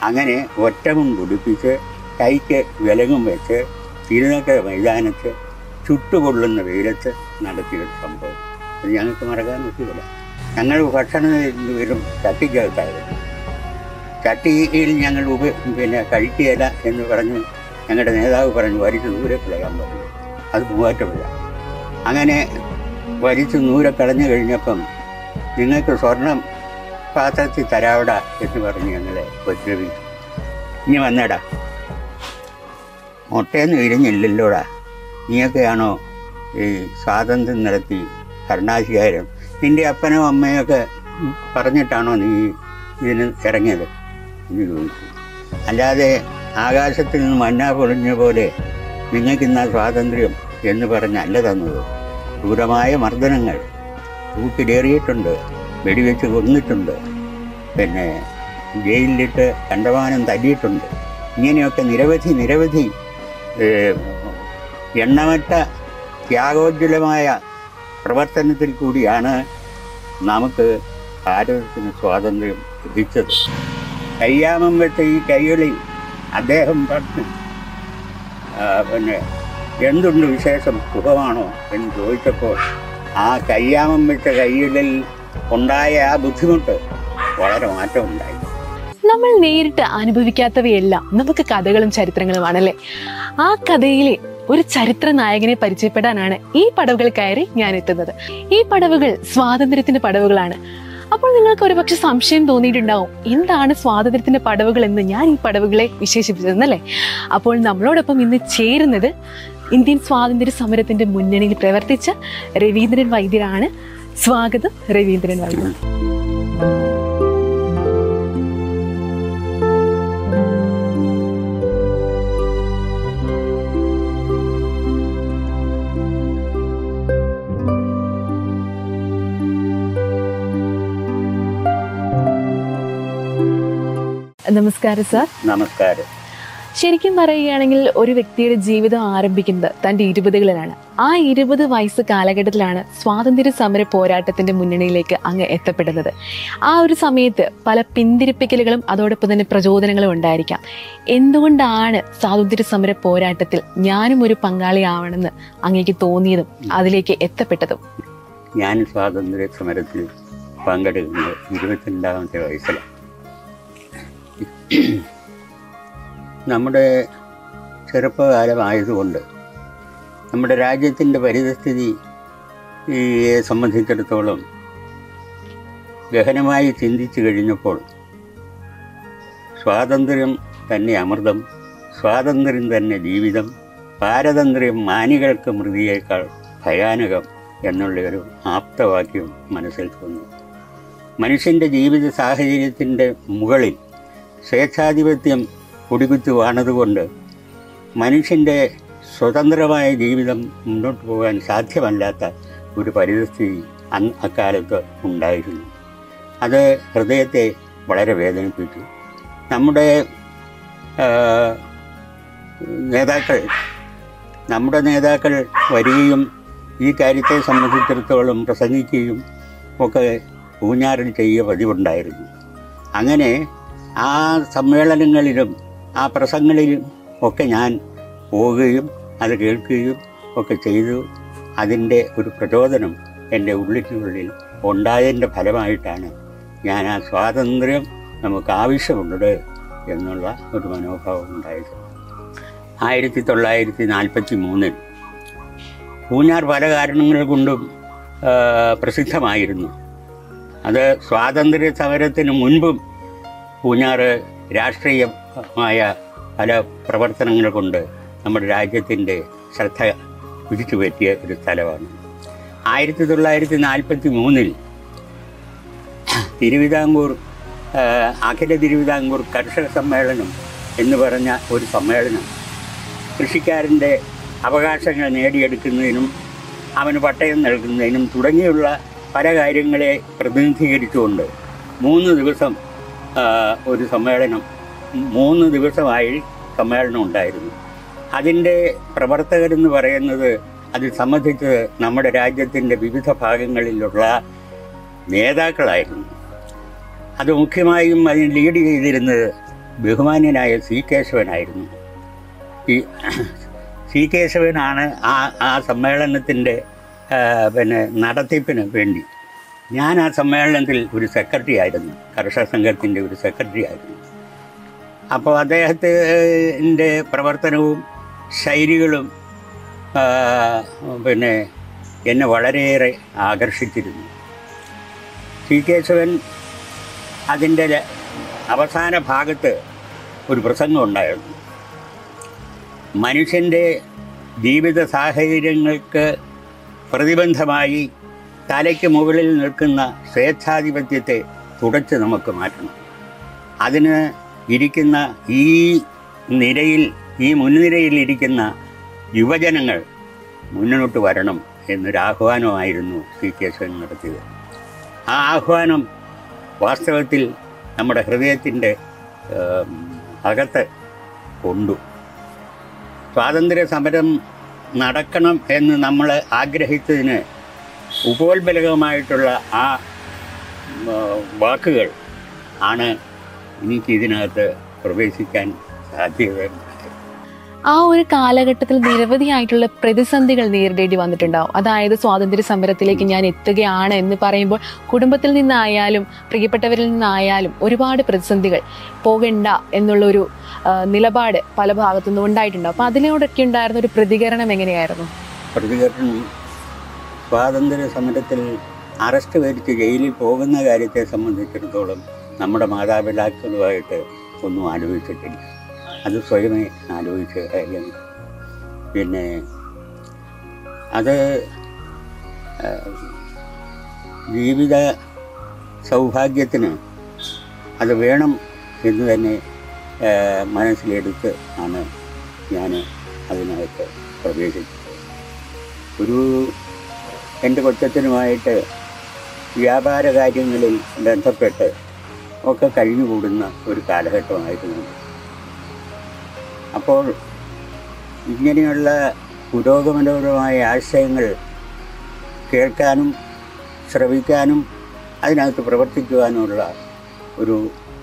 അങ്ങനെ ഒറ്റവും കുടിപ്പിച്ച് കൈക്ക് വിലങ്ങും വെച്ച് തിരുനക്കര മൈതാനത്ത് ചുട്ടുകൊള്ളുന്ന വെയിലത്ത് നടത്തിയൊരു സംഭവം അത് ഞങ്ങൾക്ക് മറക്കാൻ പറ്റില്ല ഞങ്ങൾ ഭക്ഷണം വരും ചട്ടിക്കകത്തായിരുന്നു ചട്ടിയിൽ ഞങ്ങൾ ഉപ പിന്നെ കഴിക്കുകയില്ല എന്ന് പറഞ്ഞു ഞങ്ങളുടെ നേതാവ് പറഞ്ഞു വലിച്ചു ദൂരെ കളയാൻ പറഞ്ഞു അത് മൂവാറ്റുപുഴ അങ്ങനെ വലിച്ചു ദൂരെ കളഞ്ഞു കഴിഞ്ഞപ്പം നിങ്ങൾക്ക് സ്വർണം പാത്രത്തിൽ തരാവിട എന്ന് പറഞ്ഞ് ഞങ്ങളെ ഉപദ്രവിച്ചു ഇനി വന്നടാ മുട്ടയൊന്നും ഇരിഞ്ഞില്ലല്ലോടാ നീയൊക്കെയാണോ ഈ സ്വാതന്ത്ര്യം നടത്തി ഭരണാധികാരം നിന്റെ അപ്പനും അമ്മയൊക്കെ പറഞ്ഞിട്ടാണോ നീ ഇതിന് ഇറങ്ങിയത് എന്ന് ചോദിച്ചു അല്ലാതെ ആകാശത്തിൽ നിന്ന് മഞ്ഞ പൊളിഞ്ഞ പോലെ നിങ്ങൾക്കിന്ന സ്വാതന്ത്ര്യം എന്ന് പറഞ്ഞല്ല തന്നത് ക്രൂരമായ മർദ്ദനങ്ങൾ തൂക്കിലേറിയിട്ടുണ്ട് വെടിവെച്ച് കൊന്നിട്ടുണ്ട് പിന്നെ ജയിലിലിട്ട് കണ്ടമാനം തല്ലിയിട്ടുണ്ട് ഇങ്ങനെയൊക്കെ നിരവധി നിരവധി ഏഹ്, എണ്ണമറ്റ ത്യാഗോജ്വലമായ പ്രവർത്തനത്തിൽ കൂടിയാണ് നമുക്ക് ഭാരതത്തിന് സ്വാതന്ത്ര്യം ലഭിച്ചത് കയ്യാമം വെച്ച ഈ കൈകളിൽ അദ്ദേഹം പറഞ്ഞു ആ, പിന്നെ എന്തുണ്ട് വിശേഷം സുഖമാണോ എന്ന് ചോദിച്ചപ്പോൾ ആ കയ്യാമം വെച്ച കൈകളിൽ ഉണ്ടായ ആ ബുദ്ധിമുട്ട് വളരെ മാറ്റമുണ്ടായി നമ്മൾ നേരിട്ട് അനുഭവിക്കാത്തവയെല്ലാം നമുക്ക് കഥകളും ചരിത്രങ്ങളുമാണല്ലേ ആ കഥയിലെ ഒരു ചരിത്ര നായകനെ പരിചയപ്പെടാനാണ് ഈ പടവുകൾ കയറി ഞാൻ എത്തുന്നത് ഈ പടവുകൾ സ്വാതന്ത്ര്യത്തിന്റെ പടവുകളാണ് അപ്പോൾ നിങ്ങൾക്ക് ഒരുപക്ഷെ സംശയം തോന്നിയിട്ടുണ്ടാവും എന്താണ് സ്വാതന്ത്ര്യത്തിന്റെ പടവുകൾ എന്ന് ഞാൻ ഈ പടവുകളെ വിശേഷിപ്പിച്ചതെന്നല്ലേ അപ്പോൾ നമ്മളോടൊപ്പം ഇന്ന് ചേരുന്നത് ഇന്ത്യൻ സ്വാതന്ത്ര്യ സമരത്തിന്റെ മുന്നണിയിൽ പ്രവർത്തിച്ച രവീന്ദ്രൻ വൈദ്യരാണ് സ്വാഗതം രവീന്ദ്രൻ വൈദ്യർ നമസ്കാരം സാർ നമസ്കാരം ശരിക്കും പറയുകയാണെങ്കിൽ ഒരു വ്യക്തിയുടെ ജീവിതം ആരംഭിക്കുന്നത് തന്റെ ഇരുപതുകളിലാണ് ആ ഇരുപത് വയസ്സ് കാലഘട്ടത്തിലാണ് സ്വാതന്ത്ര്യ സമര പോരാട്ടത്തിന്റെ മുന്നണിയിലേക്ക് അങ്ങ് എത്തപ്പെടുന്നത് ആ ഒരു സമയത്ത് പല പിന്തിരിപ്പിക്കലുകളും അതോടൊപ്പം തന്നെ പ്രചോദനങ്ങളും ഉണ്ടായിരിക്കാം എന്തുകൊണ്ടാണ് സ്വാതന്ത്ര്യ സമര പോരാട്ടത്തിൽ ഞാനും ഒരു പങ്കാളിയാവണമെന്ന് അങ്ങേക്ക് തോന്നിയതും അതിലേക്ക് എത്തപ്പെട്ടതും ഞാൻ സ്വാതന്ത്ര്യ സമരത്തിൽ പങ്കെടുക്കുന്നത് ഇരുപത്തിരണ്ടാമത്തെ വയസ്സിലാണ് നമ്മുടെ ചെറുപ്പകാലമായതുകൊണ്ട് നമ്മുടെ രാജ്യത്തിൻ്റെ പരിതസ്ഥിതി ഈ സംബന്ധിച്ചിടത്തോളം ഗഹനമായി ചിന്തിച്ചു കഴിഞ്ഞപ്പോൾ സ്വാതന്ത്ര്യം തന്നെ അമൃതം സ്വാതന്ത്ര്യം തന്നെ ജീവിതം പാരതന്ത്ര്യം മാനികൾക്ക് മൃതിയേക്കാൾ ഭയാനകം എന്നുള്ള ഒരു ആപ്തവാക്യം മനസ്സിൽ തോന്നി മനുഷ്യൻ്റെ ജീവിത സാഹചര്യത്തിൻ്റെ മുകളിൽ സ്വേച്ഛാധിപത്യം കുടികുത്തി വാണതുകൊണ്ട് മനുഷ്യൻ്റെ സ്വതന്ത്രമായ ജീവിതം മുന്നോട്ട് പോകാൻ സാധ്യമല്ലാത്ത ഒരു പരിതസ്ഥിതി അന്ന് അക്കാലത്ത് ഉണ്ടായിരുന്നു അത് ഹൃദയത്തെ വളരെ വേദനിപ്പിച്ചു നമ്മുടെ ആ, നേതാക്കൾ നമ്മുടെ നേതാക്കൾ വരികയും ഈ കാര്യത്തെ സംബന്ധിച്ചിടത്തോളം പ്രസംഗിക്കുകയും ഒക്കെ ഊഞ്ഞാറിൽ ചെയ്യുക പതിവുണ്ടായിരുന്നു അങ്ങനെ ആ സമ്മേളനങ്ങളിലും ആ പ്രസംഗങ്ങളിലും ഒക്കെ ഞാൻ പോവുകയും അത് കേൾക്കുകയും ഒക്കെ ചെയ്തു അതിൻ്റെ ഒരു പ്രചോദനം എൻ്റെ ഉള്ളിനുള്ളിൽ ഉണ്ടായതിൻ്റെ ഫലമായിട്ടാണ് ഞാൻ ആ സ്വാതന്ത്ര്യം നമുക്ക് ആവശ്യമുള്ളത് എന്നുള്ള ഒരു മനോഭാവം ഉണ്ടായത് ആയിരത്തി തൊള്ളായിരത്തി നാൽപ്പത്തി മൂന്നിൽ പൂഞ്ഞാർ പല കാരണങ്ങൾ കൊണ്ടും ആ, പ്രസിദ്ധമായിരുന്നു അത് സ്വാതന്ത്ര്യ സമരത്തിന് മുൻപും പൂഞ്ഞാറ് രാഷ്ട്രീയമായ പല പ്രവർത്തനങ്ങൾ കൊണ്ട് നമ്മുടെ രാജ്യത്തിൻ്റെ ശ്രദ്ധ പിടിച്ചു പറ്റിയ ഒരു സ്ഥലമാണ് ആയിരത്തി തൊള്ളായിരത്തി നാൽപ്പത്തി മൂന്നിൽ തിരുവിതാംകൂർ ആ, അഖില തിരുവിതാംകൂർ കർഷക സമ്മേളനം എന്ന് പറഞ്ഞ ഒരു സമ്മേളനം കൃഷിക്കാരൻ്റെ അവകാശങ്ങൾ നേടിയെടുക്കുന്നതിനും അവന് പട്ടയം നൽകുന്നതിനും തുടങ്ങിയുള്ള പല കാര്യങ്ങളെ പ്രതിനിധീകരിച്ചുകൊണ്ട് മൂന്ന് ദിവസം ആ, ഒരു സമ്മേളനം മൂന്ന് ദിവസമായി സമ്മേളനം ഉണ്ടായിരുന്നു അതിൻ്റെ പ്രവർത്തകരെന്ന് പറയുന്നത് അത് സംബന്ധിച്ച് നമ്മുടെ രാജ്യത്തിൻ്റെ വിവിധ ഭാഗങ്ങളിലുള്ള നേതാക്കളായിരുന്നു അത് മുഖ്യമായും അതിന് ലീഡ് ചെയ്തിരുന്നത് ബഹുമാന്യനായ സി കേശവനായിരുന്നു ഈ സി കേശവനാണ് ആ ആ സമ്മേളനത്തിൻ്റെ പിന്നെ നടത്തിപ്പിന് വേണ്ടി ഞാൻ ആ സമ്മേളനത്തിൽ ഒരു സെക്രട്ടറി ആയിരുന്നു കർഷക സംഘത്തിൻ്റെ ഒരു സെക്രട്ടറി ആയിരുന്നു അപ്പോൾ അദ്ദേഹത്തിൻ്റെ പ്രവർത്തനവും ശൈലികളും ആ, പിന്നെ എന്നെ വളരെയേറെ ആകർഷിച്ചിരുന്നു സി കേശവൻ അതിൻ്റെ ല- അവസാന ഭാഗത്ത് ഒരു പ്രസംഗം ഉണ്ടായിരുന്നു മനുഷ്യൻ്റെ ജീവിത സാഹചര്യങ്ങൾക്ക് പ്രതിബന്ധമായി തലയ്ക്ക് മുകളിൽ നിൽക്കുന്ന സ്വേച്ഛാധിപത്യത്തെ തുടച്ച് നമുക്ക് മാറ്റണം അതിന് ഇരിക്കുന്ന ഈ നിരയിൽ ഈ മുൻനിരയിൽ ഇരിക്കുന്ന യുവജനങ്ങൾ മുന്നോട്ട് വരണം എന്നൊരു ആഹ്വാനമായിരുന്നു സി കേശവൻ നടത്തിയത് ആ ആഹ്വാനം വാസ്തവത്തിൽ നമ്മുടെ ഹൃദയത്തിൻ്റെ ഏം, അകത്ത് കൊണ്ടു സ്വാതന്ത്ര്യ സമരം നടക്കണം എന്ന് നമ്മൾ ആഗ്രഹിച്ചതിന് ഉപോത്ബലകമായിട്ടുള്ള ആ ഉം, വാക്കുകൾ ആണ് എനിക്ക് ഇതിനകത്ത് പ്രവേശിക്കാൻ സാധ്യത ആ ഒരു കാലഘട്ടത്തിൽ നിരവധിയായിട്ടുള്ള പ്രതിസന്ധികൾ നേരിടേണ്ടി വന്നിട്ടുണ്ടാവും അതായത് സ്വാതന്ത്ര്യ സമരത്തിലേക്ക് ഞാൻ എത്തുകയാണ് എന്ന് പറയുമ്പോൾ കുടുംബത്തിൽ നിന്നായാലും പ്രിയപ്പെട്ടവരിൽ നിന്നായാലും ഒരുപാട് പ്രതിസന്ധികൾ പോകണ്ട എന്നുള്ളൊരു ആ, നിലപാട് പല ഭാഗത്തു നിന്നും ഉണ്ടായിട്ടുണ്ടാവും അപ്പൊ അതിനോടൊക്കെ ഉണ്ടായിരുന്ന ഒരു പ്രതികരണം എങ്ങനെയായിരുന്നു പ്രതികരണം സ്വാതന്ത്ര്യ സമരത്തിൽ അറസ്റ്റ് വരിച്ച് ജയിലിൽ പോകുന്ന കാര്യത്തെ സംബന്ധിച്ചിടത്തോളം നമ്മുടെ മാതാപിതാക്കളുമായിട്ട് ഒന്നും ആലോചിച്ചിട്ടില്ല അത് സ്വയമേ ആലോചിച്ച കാര്യം പിന്നെ അത് ആ, ജീവിത സൗഭാഗ്യത്തിന് അത് വേണം എന്ന് തന്നെ ആ, മനസ്സിലെടുത്ത് ആണ് ഞാൻ അതിനകത്ത് പ്രവേശിച്ചത് ഒരു എൻ്റെ കൊച്ചച്ഛനുമായിട്ട് വ്യാപാര കാര്യങ്ങളിൽ ബന്ധപ്പെട്ട് ഒക്കെ കഴിഞ്ഞുകൂടുന്ന ഒരു കാലഘട്ടമായിരുന്നു അപ്പോൾ ഇങ്ങനെയുള്ള പുരോഗമനപരമായ ആശയങ്ങൾ കേൾക്കാനും ശ്രവിക്കാനും അതിനകത്ത് പ്രവർത്തിക്കുവാനുമുള്ള ഒരു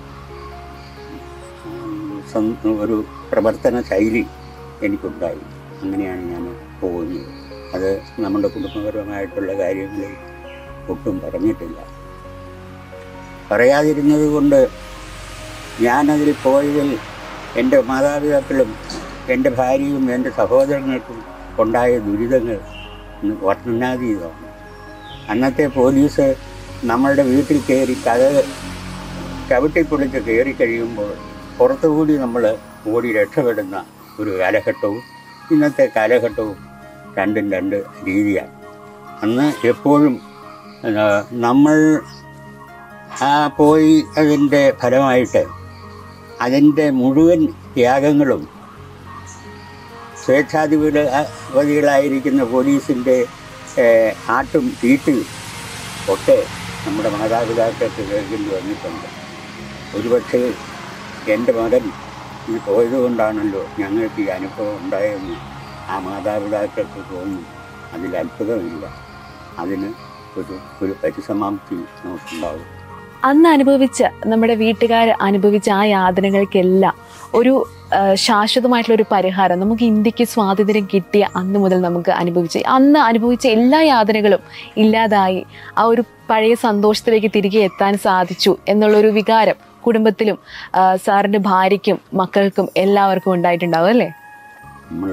ഉം, സം- ഒരു പ്രവർത്തന ശൈലി എനിക്കുണ്ടായി അങ്ങനെയാണ് ഞാൻ പോകുന്നത് അത് നമ്മുടെ കുടുംബപരമായിട്ടുള്ള കാര്യങ്ങളിൽ ഒട്ടും പറഞ്ഞിട്ടില്ല പറയാതിരുന്നത് കൊണ്ട് ഞാനതിൽ പോയതിൽ എൻ്റെ മാതാപിതാക്കളും എൻ്റെ ഭാര്യയും എൻ്റെ സഹോദരങ്ങൾക്കും ഉണ്ടായ ദുരിതങ്ങൾ വർണ്ണനാതീതമാണ് അന്നത്തെ പോലീസ് നമ്മളുടെ വീട്ടിൽ കയറി കഥ ചവിട്ടിപ്പൊളിച്ച് കയറി കഴിയുമ്പോൾ പുറത്തുകൂടി നമ്മൾ ഓടി രക്ഷപ്പെടുന്ന ഒരു കാലഘട്ടവും ഇന്നത്തെ കാലഘട്ടവും രണ്ടും രണ്ട് രീതിയാണ് അന്ന് എപ്പോഴും ആ, നമ്മൾ ആ പോയി അതിൻ്റെ ഫലമായിട്ട് അതിൻ്റെ മുഴുവൻ ത്യാഗങ്ങളും സ്വേച്ഛാധിപതികളായിരിക്കുന്ന പോലീസിൻ്റെ ഏഹ്, ആട്ടും തീട്ടും ഒക്കെ നമ്മുടെ മാതാപിതാക്കൾക്ക് കേൾക്കേണ്ടി വന്നിട്ടുണ്ട് ഒരുപക്ഷെ എൻ്റെ മകൻ ഈ പോയത് കൊണ്ടാണല്ലോ ഞങ്ങൾക്ക് ഈ അനുഭവം ഉണ്ടായതെന്ന് ആ മാതാപിതാക്കൾക്ക് തോന്നും അതിൽ അത്ഭുതമില്ല അതിന് ഒരു ഒരു പരിസമാപ്തി നമുക്കുണ്ടാവും അന്ന് അനുഭവിച്ച നമ്മുടെ വീട്ടുകാർ അനുഭവിച്ച ആ യാതനകൾക്കെല്ലാം ഒരു ആ, ശാശ്വതമായിട്ടുള്ള ഒരു പരിഹാരം നമുക്ക് ഇന്ത്യക്ക് സ്വാതന്ത്ര്യം കിട്ടിയ അന്ന് മുതൽ നമുക്ക് അനുഭവിച്ച് അന്ന് അനുഭവിച്ച എല്ലാ യാതനകളും ഇല്ലാതായി ആ ഒരു പഴയ സന്തോഷത്തിലേക്ക് തിരികെ എത്താൻ സാധിച്ചു എന്നുള്ളൊരു വികാരം കുടുംബത്തിലും ആ, സാറിന്റെ ഭാര്യയ്ക്കും മക്കൾക്കും എല്ലാവർക്കും ഉണ്ടായിട്ടുണ്ടാവും അല്ലേ നമ്മൾ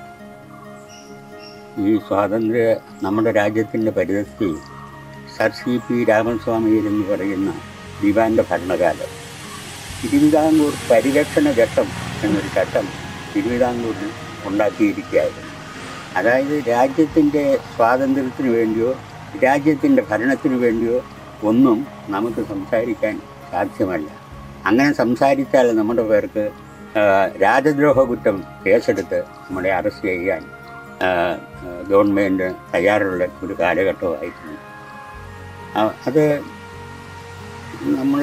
ഈ സ്വാതന്ത്ര്യ നമ്മുടെ രാജ്യത്തിൻ്റെ പരിസ്ഥിതി സർ സി പി രാമസ്വാമിയിൽ എന്ന് പറയുന്ന ദിവാൻ്റെ ഭരണകാലം തിരുവിതാംകൂർ പരിരക്ഷണ ചട്ടം എന്നൊരു ചട്ടം തിരുവിതാംകൂറിൽ ഉണ്ടാക്കിയിരിക്കുകയായിരുന്നു അതായത് രാജ്യത്തിൻ്റെ സ്വാതന്ത്ര്യത്തിന് വേണ്ടിയോ രാജ്യത്തിൻ്റെ ഭരണത്തിന് വേണ്ടിയോ ഒന്നും നമുക്ക് സംസാരിക്കാൻ സാധ്യമല്ല അങ്ങനെ സംസാരിച്ചാൽ നമ്മുടെ പേർക്ക് ആ, രാജദ്രോഹ കുറ്റം കേസെടുത്ത് നമ്മളെ അറസ്റ്റ് ചെയ്യാൻ ആ, ആ, ഗവൺമെൻറ് തയ്യാറുള്ള ഒരു കാലഘട്ടമായിരുന്നു ആ, അത് നമ്മൾ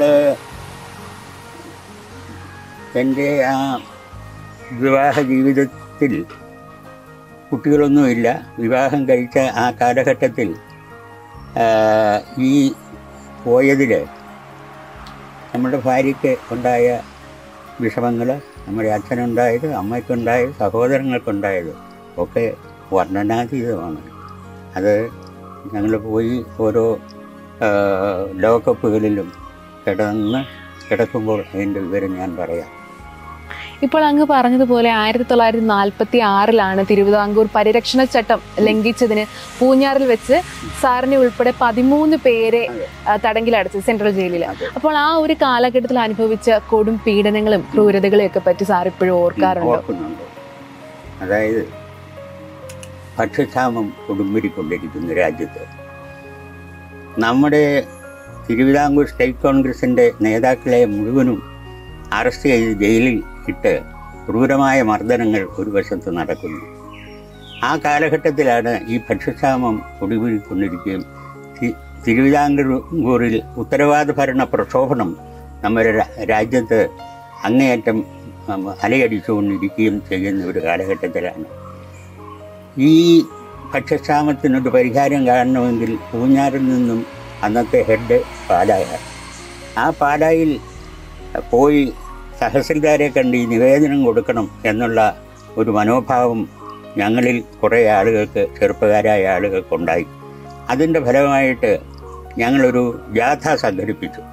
എൻ്റെ ആ വിവാഹ ജീവിതത്തിൽ കുട്ടികളൊന്നുമില്ല വിവാഹം കഴിച്ച ആ കാലഘട്ടത്തിൽ ആ, ഈ പോയതിൽ നമ്മുടെ ഭാര്യയ്ക്ക് ഉണ്ടായ വിഷമങ്ങൾ നമ്മുടെ അച്ഛനുണ്ടായത് അമ്മയ്ക്കുണ്ടായത് സഹോദരങ്ങൾക്കുണ്ടായത് ഒക്കെ വർണ്ണനാതീതമാണ് അത് ഞങ്ങൾ പോയി ഓരോ ആ, ലോകകപ്പുകളിലും കിടന്ന് കിടക്കുമ്പോൾ അതിൻ്റെ വിവരം ഞാൻ പറയാം ഇപ്പോൾ അങ്ങ് പറഞ്ഞതുപോലെ ആയിരത്തി തൊള്ളായിരത്തി നാൽപ്പത്തി ആറിലാണ് തിരുവിതാംകൂർ പരിരക്ഷണ ചട്ടം ലംഘിച്ചതിന് പൂഞ്ഞാറിൽ വെച്ച് സാറിനെ ഉൾപ്പെടെ പതിമൂന്ന് പേരെ അതെ. ആ, തടങ്കിലടച്ചു സെൻട്രൽ ജയിലിൽ അതെ. അപ്പോൾ ആ ഒരു കാലഘട്ടത്തിൽ അനുഭവിച്ച കൊടും പീഡനങ്ങളും ക്രൂരതകളും ഒക്കെ പറ്റി സാർ ഇപ്പോഴും ഓർക്കാറുണ്ടോ ഓർക്കുന്നുണ്ട് അതായത് ഭക്ഷ്യക്ഷാമം കൊടുമ്പിരിക്കൊണ്ടിരിക്കുന്ന രാജ്യത്ത് നമ്മുടെ തിരുവിതാംകൂർ സ്റ്റേറ്റ് കോൺഗ്രസിൻ്റെ നേതാക്കളെ മുഴുവനും അറസ്റ്റ് ചെയ്ത് ജയിലിൽ ഇട്ട് ക്രൂരമായ മർദ്ദനങ്ങൾ ഒരു വശത്ത് നടക്കുന്നു ആ കാലഘട്ടത്തിലാണ് ഈ ഭക്ഷ്യക്ഷാമം ഒടുവിക്കൊണ്ടിരിക്കുകയും തി- തിരുവിതാംകൂറിൽ ഉത്തരവാദ ഭരണ പ്രക്ഷോഭണം നമ്മുടെ രാ- രാജ്യത്ത് അങ്ങേയറ്റം ഉം, അലയടിച്ചുകൊണ്ടിരിക്കുകയും ചെയ്യുന്ന ഒരു കാലഘട്ടത്തിലാണ് ഈ ഭക്ഷ്യക്ഷാമത്തിനൊരു പരിഹാരം കാണണമെങ്കിൽ പൂഞ്ഞാറിൽ നിന്നും അന്നത്തെ ഹെഡ് പാലായ ആ പാലായിൽ പോയി തഹസിൽദാരെ കണ്ട് ഈ നിവേദനം കൊടുക്കണം എന്നുള്ള ഒരു മനോഭാവം ഞങ്ങളിൽ കുറേ ആളുകൾക്ക് ചെറുപ്പക്കാരായ ആളുകൾക്കുണ്ടായി അതിൻ്റെ ഫലമായിട്ട് ഞങ്ങളൊരു ജാഥ സംഘടിപ്പിച്ചു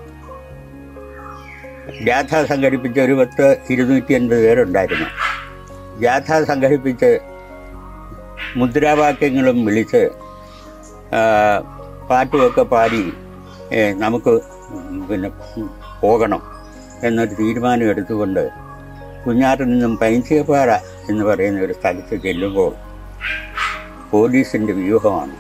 ജാഥ സംഘടിപ്പിച്ച് ഒരു പത്ത് ഇരുന്നൂറ്റി അൻപത് പേരുണ്ടായിരുന്നു ജാഥ സംഘടിപ്പിച്ച് മുദ്രാവാക്യങ്ങളും വിളിച്ച് ആ, പാട്ടുമൊക്കെ പാടി ഏ, നമുക്ക് പിന്നെ പോകണം എന്നൊരു തീരുമാനം എടുത്തുകൊണ്ട് കുഞ്ഞാറിൽ നിന്നും പൈൻചിയപ്പാറ എന്ന് പറയുന്ന ഒരു സ്ഥലത്ത് ചെല്ലുമ്പോൾ പോലീസിൻ്റെ വ്യൂഹമാണ്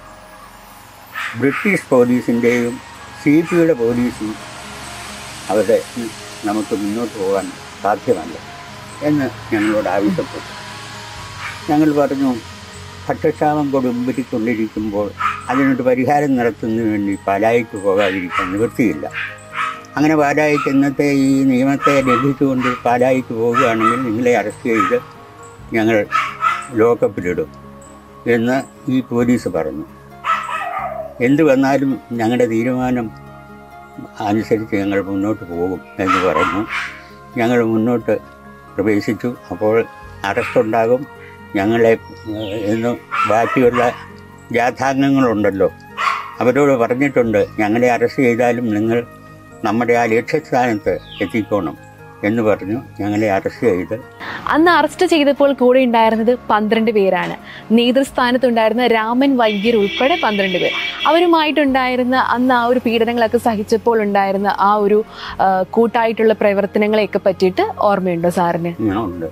ബ്രിട്ടീഷ് പോലീസിൻ്റെയും സി പിയുടെ പോലീസും അവരുടെ നമുക്ക് മുന്നോട്ട് പോകാൻ സാധ്യമല്ല എന്ന് ഞങ്ങളോട് ആവശ്യപ്പെട്ടു ഞങ്ങൾ പറഞ്ഞു ഭക്ഷ്യക്ഷാമം കൊടുമ്പിരിക്കൊണ്ടിരിക്കുമ്പോൾ അതിനൊരു പരിഹാരം നടത്തുന്നതിന് വേണ്ടി പാലായിക്ക് പോകാതിരിക്കാൻ നിവൃത്തിയില്ല അങ്ങനെ പാലായിക്ക് ഇന്നത്തെ ഈ നിയമത്തെ ലംഘിച്ചുകൊണ്ട് പാലായിക്ക് പോവുകയാണെങ്കിൽ നിങ്ങളെ അറസ്റ്റ് ചെയ്ത് ഞങ്ങൾ ലോക്കപ്പിലിടും എന്ന് ഈ പോലീസ് പറഞ്ഞു എന്ത് വന്നാലും ഞങ്ങളുടെ തീരുമാനം അനുസരിച്ച് ഞങ്ങൾ മുന്നോട്ട് പോകും എന്ന് പറഞ്ഞു ഞങ്ങൾ മുന്നോട്ട് പ്രവേശിച്ചു അപ്പോൾ അറസ്റ്റ് ഉണ്ടാകും ഞങ്ങളെ ഏഹ്, എന്ന് ബാക്കിയുള്ള ജാഥാംഗങ്ങളുണ്ടല്ലോ അവരോട് പറഞ്ഞിട്ടുണ്ട് ഞങ്ങളെ അറസ്റ്റ് ചെയ്താലും നിങ്ങൾ നമ്മുടെ ആ ലക്ഷ്യസ്ഥാനത്ത് എത്തിക്കോണം എന്ന് പറഞ്ഞു ഞങ്ങളെ അറസ്റ്റ് ചെയ്ത് അന്ന് അറസ്റ്റ് ചെയ്തപ്പോൾ കൂടെ ഉണ്ടായിരുന്നത് പന്ത്രണ്ട് പേരാണ് നേതൃസ്ഥാനത്തുണ്ടായിരുന്ന രാമൻ വൈദ്യർ ഉൾപ്പെടെ പന്ത്രണ്ട് പേർ അവരുമായിട്ടുണ്ടായിരുന്ന അന്ന് ആ ഒരു പീഡനങ്ങളൊക്കെ സഹിച്ചപ്പോൾ ഉണ്ടായിരുന്ന ആ ഒരു ആ, കൂട്ടായിട്ടുള്ള പ്രവർത്തനങ്ങളെയൊക്കെ പറ്റിയിട്ട് ഓർമ്മയുണ്ടോ സാറിന് ഉണ്ട്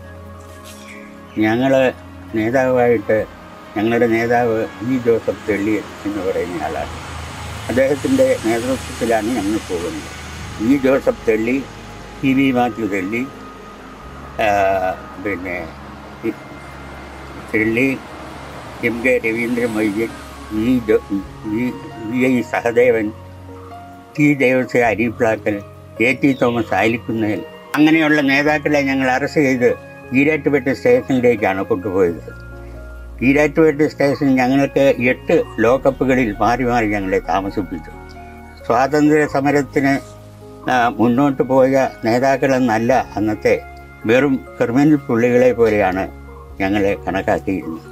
ഞങ്ങൾ നേതാവായിട്ട് ഞങ്ങളുടെ നേതാവ് ഇ ജോസഫ് തെള്ളി എന്ന് പറയുന്ന ആളാണ് അദ്ദേഹത്തിൻ്റെ നേതൃത്വത്തിലാണ് ഞങ്ങൾ പോകുന്നത് E Joseph Thelly T V Mathew Thelly ആ, പിന്നെ ഇ- തെള്ളി എം കെ രവീന്ദ്രൻ വൈദ്യൻ വി ജോ V V I Sahadevan T ദേവസ്വ അരിപ്ലാക്കൽ എ ടി തോമസ് ആലിക്കുന്നേൽ അങ്ങനെയുള്ള നേതാക്കളെ ഞങ്ങൾ അറസ്റ്റ് ചെയ്ത് ഈരാറ്റുപേട്ട സ്റ്റേഷനിലേക്കാണ് കൊണ്ടുപോയത് ഈരാറ്റുപേട്ട സ്റ്റേഷൻ ഞങ്ങൾക്ക് എട്ട് ലോക്കപ്പുകളിൽ മാറി മാറി ഞങ്ങളെ താമസിപ്പിച്ചു സ്വാതന്ത്ര്യ സമരത്തിന് ആ, മുന്നോട്ട് പോയ നേതാക്കളെന്നല്ല അന്നത്തെ വെറും ക്രിമിനൽ പുള്ളികളെ പോലെയാണ് ഞങ്ങളെ കണക്കാക്കിയിരുന്നത്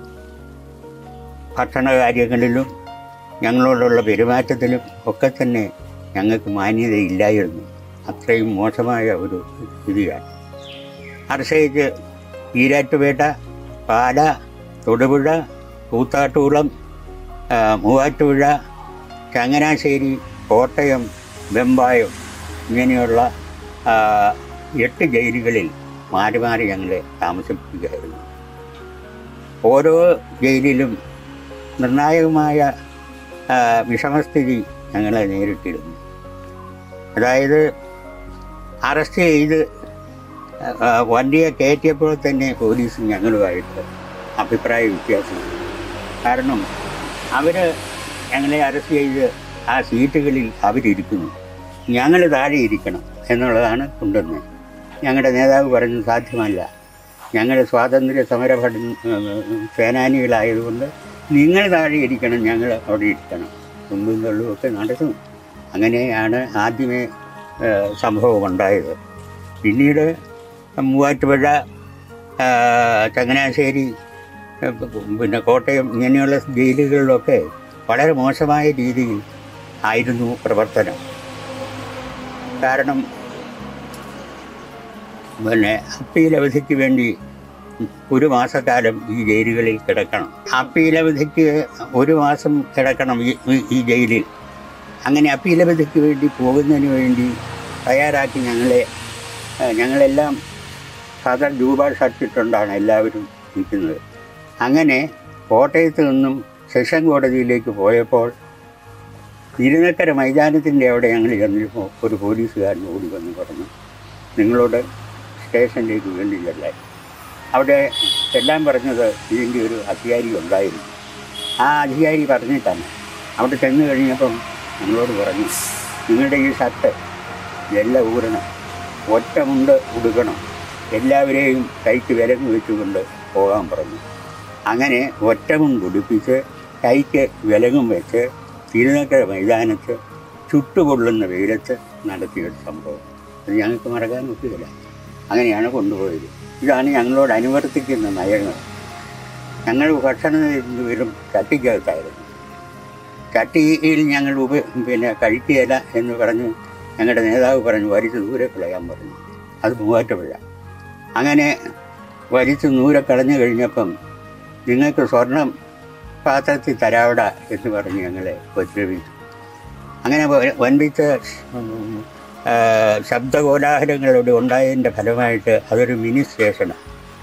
ഭക്ഷണ കാര്യങ്ങളിലും ഞങ്ങളോടുള്ള പെരുമാറ്റത്തിലും ഒക്കെ തന്നെ ഞങ്ങൾക്ക് മാന്യതയില്ലായിരുന്നു അത്രയും മോശമായ ഒരു സ്ഥിതിയാണ് അർഷയിച്ച് ഈരാറ്റുപേട്ട പാല തൊടുപുഴ കൂത്താട്ടുകുളം ആ, മൂവാറ്റുപുഴ ചങ്ങനാശ്ശേരി കോട്ടയം വെമ്പായം ഇങ്ങനെയുള്ള ആ, എട്ട് ജയിലുകളിൽ മാറി മാറി ഞങ്ങളെ താമസിപ്പിക്കുകയായിരുന്നു ഓരോ ജയിലിലും നിർണായകമായ ആ, വിഷമസ്ഥിതി ഞങ്ങളെ നേരിട്ടിരുന്നു അതായത് അറസ്റ്റ് ചെയ്ത് ആ, വണ്ടിയെ കയറ്റിയപ്പോൾ തന്നെ പോലീസ് ഞങ്ങളുമായിട്ട് അഭിപ്രായ വ്യത്യാസമാണ് കാരണം അവർ ഞങ്ങളെ അറസ്റ്റ് ചെയ്ത് ആ സീറ്റുകളിൽ അവരിയ്ക്കുന്നു ഞങ്ങൾ താഴെ ഇരിക്കണം എന്നുള്ളതാണ് കൊണ്ടുവന്നത് ഞങ്ങളുടെ നേതാവ് പറഞ്ഞു സാധ്യമല്ല ഞങ്ങൾ സ്വാതന്ത്ര്യ സമര ഭട സേനാനികളായതുകൊണ്ട് നിങ്ങൾ താഴെ ഇരിക്കണം ഞങ്ങൾ അവിടെ ഇരിക്കണം ഒന്നും തള്ളുമൊക്കെ നടന്നു അങ്ങനെയാണ് ആദ്യമേ ഏഹ്, സംഭവം ഉണ്ടായത് പിന്നീട് മൂവാറ്റുപുഴ ആ, ചങ്ങനാശ്ശേരി ആ, പിന്നെ കോട്ടയം ഇങ്ങനെയുള്ള ജയിലുകളിലൊക്കെ വളരെ മോശമായ രീതിയിൽ ആയിരുന്നു പ്രവർത്തനം കാരണം പിന്നെ അപ്പീൽ അവധിക്ക് വേണ്ടി ഒരു മാസക്കാലം ഈ ജയിലുകളിൽ കിടക്കണം അപ്പീൽ അവധിക്ക് ഒരു മാസം കിടക്കണം ഈ ഈ- ഈ ജയിലിൽ അങ്ങനെ അപ്പീൽ അവധിക്ക് വേണ്ടി പോകുന്നതിന് വേണ്ടി തയ്യാറാക്കി ഞങ്ങളെ ആ, ഞങ്ങളെല്ലാം സാധാരണ രൂപ ഷർട്ടിട്ടുണ്ടാണ് എല്ലാവരും നിൽക്കുന്നത് അങ്ങനെ കോട്ടയത്ത് നിന്നും സെഷൻ കോടതിയിലേക്ക് പോയപ്പോൾ തിരുനക്കര മൈതാനത്തിൻ്റെ അവിടെ ഞങ്ങൾ ചെന്നപ്പോൾ ഒരു പോലീസുകാരൻ ഓടി വന്ന് പറഞ്ഞു നിങ്ങളോട് സ്റ്റേഷനിലേക്ക് വേണ്ടി ചെല്ലാൻ അവിടെ എല്ലാം പറഞ്ഞത് ഇതിൻ്റെ ഒരു അധികാരി ഉണ്ടായിരുന്നു ആ അധികാരി പറഞ്ഞിട്ടാണ് അവിടെ ചെന്ന് കഴിഞ്ഞപ്പം ഞങ്ങളോട് പറഞ്ഞു നിങ്ങളുടെ ഈ ഷർട്ട് എല്ലാം ഊരണം ഒറ്റ മുണ്ട് ഉടുക്കണം എല്ലാവരെയും കൈക്ക് വിലങ്ങ് വെച്ചുകൊണ്ട് പോകാൻ പറഞ്ഞു അങ്ങനെ ഒറ്റമുണ്ട് ഉടുപ്പിച്ച് കൈക്ക് വിലങ്ങും വെച്ച് തിരുനക്കര മൈതാനത്ത് ചുട്ടുകൊള്ളുന്ന വെയിലത്ത് നടത്തിയൊരു സംഭവം അത് ഞങ്ങൾക്ക് മറക്കാൻ ഒക്കുകയില്ല അങ്ങനെയാണ് കൊണ്ടുപോയത് ഇതാണ് ഞങ്ങളോട് അനുവർത്തിക്കുന്ന നയങ്ങൾ ഞങ്ങൾ ഭക്ഷണം കഴിക്കുന്നത് വെറും ചട്ടിക്കകത്തായിരുന്നു ചട്ടിയിൽ ഞങ്ങൾ ഉപ പിന്നെ കഴിക്കുകയില്ല എന്ന് പറഞ്ഞ് ഞങ്ങളുടെ നേതാവ് പറഞ്ഞു വലിച്ച് ദൂരെ കളയാൻ പറഞ്ഞു അത് മൂവാറ്റുപുഴ അങ്ങനെ വലിച്ച് ദൂരെ കളഞ്ഞു കഴിഞ്ഞപ്പം നിങ്ങൾക്ക് സ്വർണം പാത്രത്തിൽ തരാവിട എന്ന് പറഞ്ഞ് ഞങ്ങളെ ഉപദ്രവിച്ചു അങ്ങനെ വ- വൻപിച്ച ഉം, ആ, ശബ്ദകോലാഹലങ്ങളോട് ഉണ്ടായതിൻ്റെ ഫലമായിട്ട് അതൊരു മിനി സ്റ്റേഷനാണ്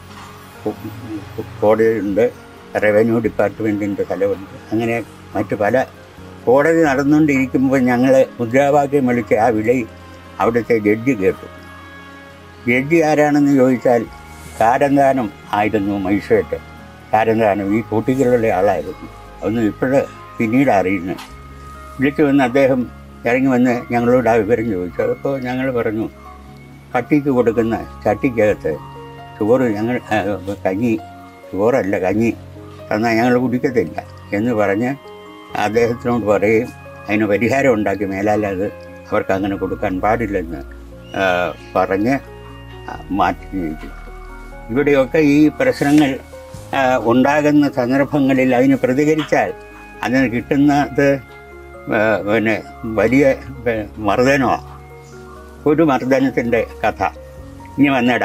കോടതിയുണ്ട് റവന്യൂ ഡിപ്പാർട്ട്മെൻറ്റിൻ്റെ സ്ഥലമുണ്ട് അങ്ങനെ മറ്റു പല കോടതി നടന്നുകൊണ്ടിരിക്കുമ്പോൾ ഞങ്ങൾ മുദ്രാവാക്യം വിളിച്ച് ആ വിളി അവിടുത്തെ ജഡ്ജി കേട്ടു ജഡ്ജി ആരാണെന്ന് ചോദിച്ചാൽ കാരന്താനം ആയിരുന്നു മൈസൂരത്ത് കാരന്താനം ഈ കൂട്ടികളുള്ള ആളായിരുന്നു അതൊന്നും ഇപ്പോഴ് പിന്നീട് അറിയുന്നത് വിളിച്ചു വന്ന് അദ്ദേഹം ഇറങ്ങി വന്ന് ഞങ്ങളോട് ആ വിവരം ചോദിച്ചു അപ്പോൾ ഞങ്ങൾ പറഞ്ഞു പട്ടിക്ക് കൊടുക്കുന്ന ചട്ടിക്കകത്ത് ചോറ് ഞങ്ങൾ ആ, കഞ്ഞി ചോറല്ല കഞ്ഞി തന്നാൽ ഞങ്ങൾ കുടിക്കത്തില്ല എന്ന് പറഞ്ഞ് അദ്ദേഹത്തിനോട് പറയുകയും അതിന് പരിഹാരം ഉണ്ടാക്കി മേലാൽ അത് അവർക്ക് അങ്ങനെ കൊടുക്കാൻ പാടില്ലെന്ന് ആ, പറഞ്ഞ് ആ, മാറ്റി ചെയ്തു ഇവിടെയൊക്കെ ഈ പ്രശ്നങ്ങൾ ആ, ഉണ്ടാകുന്ന സന്ദർഭങ്ങളിൽ അതിന് പ്രതികരിച്ചാൽ അതിന് കിട്ടുന്നത് ആ, പിന്നെ വലിയ പി- മർദ്ദനമാണ് ഒരു മർദ്ദനത്തിൻ്റെ കഥ ഇനി വന്നേടാ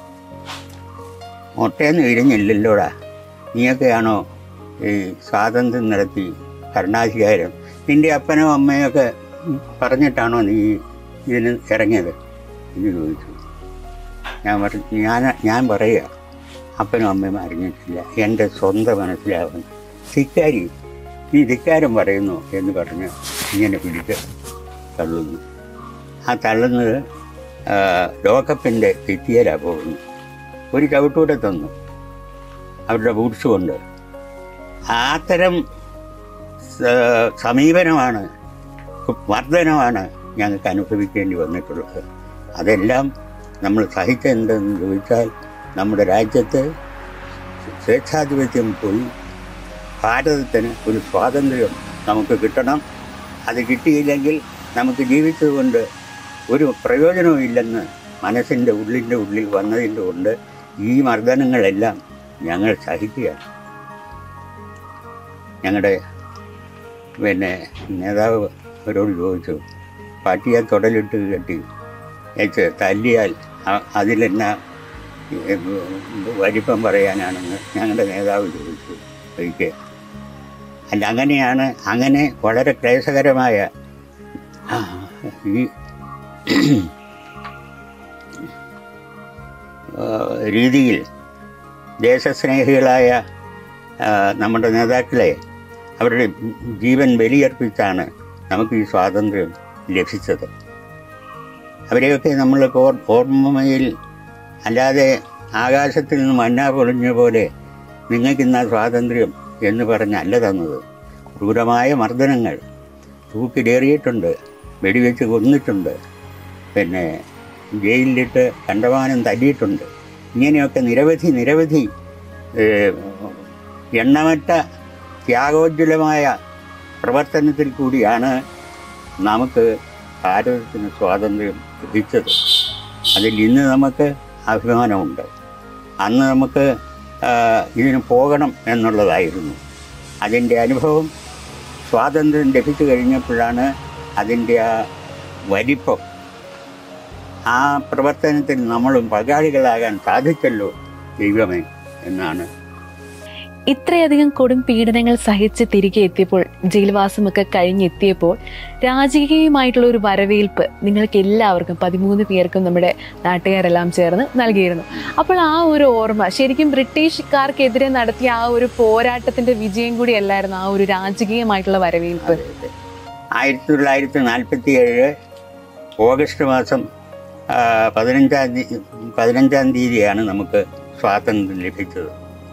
മുട്ടയൊന്നും ഇരിഞ്ഞില്ലല്ലോടാ നീയൊക്കെയാണോ ഈ സ്വാതന്ത്ര്യം നടത്തി ഭരണാധികാരം നിന്റെ അപ്പനോ അമ്മയൊക്കെ പറഞ്ഞിട്ടാണോ നീ ഇതിന് ഇറങ്ങിയത് എന്ന് ചോദിച്ചു ഞാൻ പറഞ്ഞു ഞാൻ ഞാൻ പറയുക അപ്പനും അമ്മയും അറിഞ്ഞിട്ടില്ല എൻ്റെ സ്വന്തം മനസ്സിലാവുന്നു ധിക്കാരി നീ ധിക്കാരം പറയുന്നു എന്ന് പറഞ്ഞ് ഇങ്ങനെ പിടിച്ച് തള്ളുന്നു ആ തള്ളുന്നത് ആ, ലോകകപ്പിൻ്റെ ഭിത്തിയിലാണ് പോകുന്നു ഒരു ചവിട്ടൂടെ തന്നു അവരുടെ ബൂട്ട്സ് കൊണ്ട് അത്തരം സ- സമീപനമാണ് വർധനമാണ് ഞങ്ങൾക്ക് അനുഭവിക്കേണ്ടി വന്നിട്ടുള്ളത് അതെല്ലാം നമ്മൾ സഹിച്ചെന്തെന്ന് ചോദിച്ചാൽ നമ്മുടെ രാജ്യത്ത് സ്വേച്ഛാധിപത്യം പോയി ഭാരതത്തിന് ഒരു സ്വാതന്ത്ര്യം നമുക്ക് കിട്ടണം അത് കിട്ടിയില്ലെങ്കിൽ നമുക്ക് ജീവിച്ചതുകൊണ്ട് ഒരു പ്രയോജനവും ഇല്ലെന്ന് മനസ്സിൻ്റെ ഉള്ളിൻ്റെ ഉള്ളിൽ വന്നതിൻ്റെ കൊണ്ട് ഈ മർദ്ദനങ്ങളെല്ലാം ഞങ്ങൾ സഹിക്കുകയാണ് ഞങ്ങളുടെ പിന്നെ നേതാവ് അവരോട് ചോദിച്ചു പട്ടിയെ തുടലിട്ട് കെട്ടി വെച്ച് തല്ലിയാൽ അ- അതിലെന്നാ ഏ, വലിപ്പം പറയാനാണെന്ന് ഞങ്ങളുടെ നേതാവ് ചോദിച്ചു ഒരിക്കൽ അല്ല അങ്ങനെയാണ് അങ്ങനെ വളരെ ക്ലേശകരമായ ആ, ഈ ആ, രീതിയിൽ ദേശസ്നേഹികളായ ആ, നമ്മുടെ നേതാക്കളെ അവരുടെ ജീവൻ ബലിയർപ്പിച്ചാണ് നമുക്ക് ഈ സ്വാതന്ത്ര്യം ലഭിച്ചത് അവരെയൊക്കെ നമ്മൾ ഓർ- ഓർമ്മയിൽ അല്ലാതെ ആകാശത്തിൽ നിന്ന് മന്ന പൊളിഞ്ഞ പോലെ നിങ്ങൾക്കിന്ന സ്വാതന്ത്ര്യം എന്ന് പറഞ്ഞല്ല തന്നത് ക്രൂരമായ മർദ്ദനങ്ങൾ തൂക്കിലേറിയിട്ടുണ്ട് വെടിവെച്ച് കൊന്നിട്ടുണ്ട് പിന്നെ ജയിലിലിട്ട് കണ്ടമാനം തല്ലിയിട്ടുണ്ട് ഇങ്ങനെയൊക്കെ നിരവധി നിരവധി ഏഹ്, എണ്ണമറ്റ ത്യാഗോജ്വലമായ പ്രവർത്തനത്തിൽ കൂടിയാണ് നമുക്ക് ഭാരതത്തിന് സ്വാതന്ത്ര്യം ലഭിച്ചത് അതിൽ ഇന്ന് നമുക്ക് അഭിമാനമുണ്ട് അന്ന് നമുക്ക് ആ, ഇതിന് പോകണം എന്നുള്ളതായിരുന്നു അതിൻ്റെ അനുഭവം സ്വാതന്ത്ര്യം ലഭിച്ചു കഴിഞ്ഞപ്പോഴാണ് അതിൻ്റെ ആ വലിപ്പം ആ പ്രവർത്തനത്തിൽ നമ്മളും പങ്കാളികളാകാൻ സാധിച്ചല്ലോ ദൈവമേ എന്നാണ് ഇത്രയധികം കൊടും പീഡനങ്ങൾ സഹിച്ച് തിരികെ എത്തിയപ്പോൾ ജയിൽവാസമൊക്കെ കഴിഞ്ഞെത്തിയപ്പോൾ രാജകീയമായിട്ടുള്ള ഒരു വരവേൽപ്പ് നിങ്ങൾക്ക് എല്ലാവർക്കും പതിമൂന്ന് പേർക്കും നമ്മുടെ നാട്ടുകാരെല്ലാം ചേർന്ന് നൽകിയിരുന്നു അപ്പോൾ ആ ഒരു ഓർമ്മ ശരിക്കും ബ്രിട്ടീഷുകാർക്കെതിരെ നടത്തിയ ആ ഒരു പോരാട്ടത്തിന്റെ വിജയം കൂടി അല്ലായിരുന്നു ആ ഒരു രാജകീയമായിട്ടുള്ള വരവേൽപ്പ് ആയിരത്തി തൊള്ളായിരത്തി നാൽപ്പത്തി ഏഴ് ഓഗസ്റ്റ് മാസം ആ, പതിനഞ്ചാം തീയതി പതിനഞ്ചാം തീയതിയാണ് നമുക്ക് സ്വാതന്ത്ര്യം ലഭിച്ചത്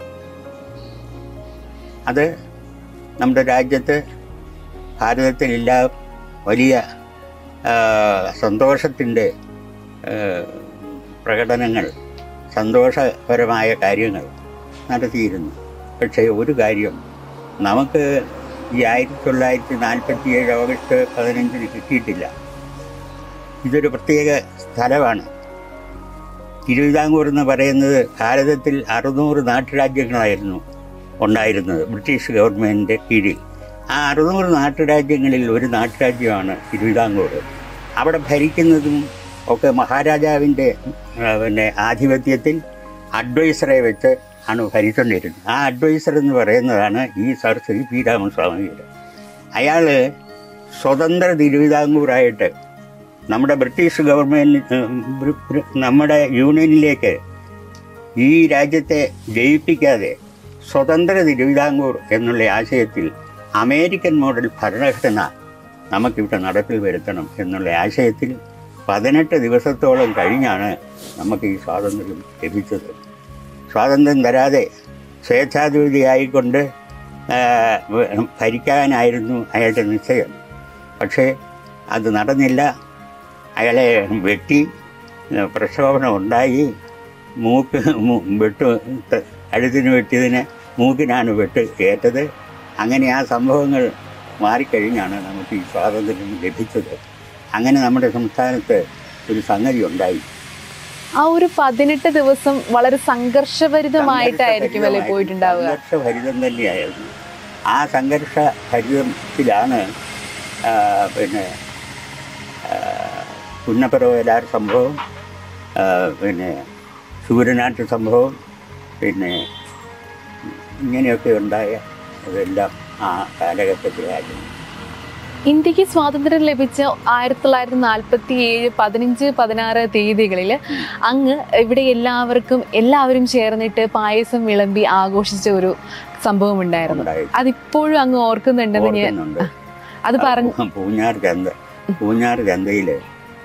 അത് നമ്മുടെ രാജ്യത്ത് ഭാരതത്തിലില്ല വലിയ ആ, സന്തോഷത്തിൻ്റെ ആ, പ്രകടനങ്ങൾ സന്തോഷപരമായ കാര്യങ്ങൾ നടത്തിയിരുന്നു പക്ഷേ ഒരു കാര്യം നമുക്ക് ഈ ആയിരത്തി തൊള്ളായിരത്തി നാൽപ്പത്തി ഏഴ് ഓഗസ്റ്റ് പതിനഞ്ചിന് കിട്ടിയിട്ടില്ല ഇതൊരു പ്രത്യേക സ്ഥലമാണ് തിരുവിതാംകൂർ എന്ന് പറയുന്നത് ഭാരതത്തിൽ അറുന്നൂറ് നാട്ടുരാജ്യങ്ങളായിരുന്നു ഉണ്ടായിരുന്നത് ബ്രിട്ടീഷ് ഗവൺമെൻറ്റിൻ്റെ കീഴിൽ ആ അറുന്നൂറ് നാട്ടുരാജ്യങ്ങളിൽ ഒരു നാട്ടുരാജ്യമാണ് തിരുവിതാംകൂർ അവിടെ ഭരിക്കുന്നതും ഒക്കെ മഹാരാജാവിൻ്റെ ആ, പിന്നെ ആധിപത്യത്തിൽ അഡ്വൈസറെ വെച്ച് ആണ് ഭരിച്ചുകൊണ്ടിരുന്നത് ആ അഡ്വൈസർ എന്ന് പറയുന്നതാണ് ഈ സർ ശ്രീ പി രാമസ്വാമികൾ അയാൾ സ്വതന്ത്ര തിരുവിതാംകൂറായിട്ട് നമ്മുടെ ബ്രിട്ടീഷ് ഗവൺമെൻറ് നമ്മുടെ യൂണിയനിലേക്ക് ഈ രാജ്യത്തെ ജയിപ്പിക്കാതെ സ്വതന്ത്ര തിരുവിതാംകൂർ എന്നുള്ള ആശയത്തിൽ അമേരിക്കൻ മോഡൽ ഭരണഘടന നമുക്കിവിടെ നടപ്പിൽ വരുത്തണം എന്നുള്ള ആശയത്തിൽ പതിനെട്ട് ദിവസത്തോളം കഴിഞ്ഞാണ് നമുക്ക് ഈ സ്വാതന്ത്ര്യം ലഭിച്ചത് സ്വാതന്ത്ര്യം തരാതെ സ്വേച്ഛാധിപതിയായിക്കൊണ്ട് ആ, വ- ഭരിക്കാനായിരുന്നു അയാളുടെ നിശ്ചയം പക്ഷേ അത് നടന്നില്ല അയാളെ വെട്ടി ഏ, പ്രക്ഷോഭണം ഉണ്ടായി മൂക്ക് മു- വെട്ട് ത- കഴുത്തിന് വെട്ടിയതിന് മൂക്കിനാണ് വെട്ട് ഏറ്റത് അങ്ങനെ ആ സംഭവങ്ങൾ മാറിക്കഴിഞ്ഞാണ് നമുക്ക് ഈ സ്വാതന്ത്ര്യം ലഭിച്ചത് അങ്ങനെ നമ്മുടെ സംസ്ഥാനത്ത് ഒരു സംഗതി ഉണ്ടായി ആ ഒരു പതിനെട്ട് ദിവസം വളരെ സംഘർഷഭരിതമായിട്ടായിരിക്കും അല്ലേ പോയിട്ടുണ്ടാവുക സംഘർഷഭരിതം തന്നെയായിരുന്നു ആ സംഘർഷ ഭരിതത്തിലാണ് ആ, പിന്നെ ആ, പുന്നപ്പുറവലാർ സംഭവം ആ, പിന്നെ സൂര്യനാട്ട് സംഭവം പിന്നെ ഇങ്ങനെയൊക്കെ ഉണ്ടായ അതെല്ലാം ആ കാലഘട്ടത്തിലായിരുന്നു ഇന്ത്യക്ക് സ്വാതന്ത്ര്യം ലഭിച്ച ആയിരത്തി തൊള്ളായിരത്തി നാൽപ്പത്തി ഏഴ് പതിനഞ്ച് പതിനാറ് തീയതികളിൽ അങ്ങ് ഇവിടെ എല്ലാവർക്കും എല്ലാവരും ചേർന്നിട്ട് പായസം വിളമ്പി ആഘോഷിച്ച ഒരു സംഭവം ഉണ്ടായിരുന്നു ഉണ്ടായി. അതിപ്പോഴും അങ്ങ് ഓർക്കുന്നുണ്ടെന്ന് ഞാൻ ഓർക്കുന്നുണ്ട് അത് പറഞ്ഞു ആ, പൂഞ്ഞാർ ചന്ത പൂഞ്ഞാർ ചന്തയിൽ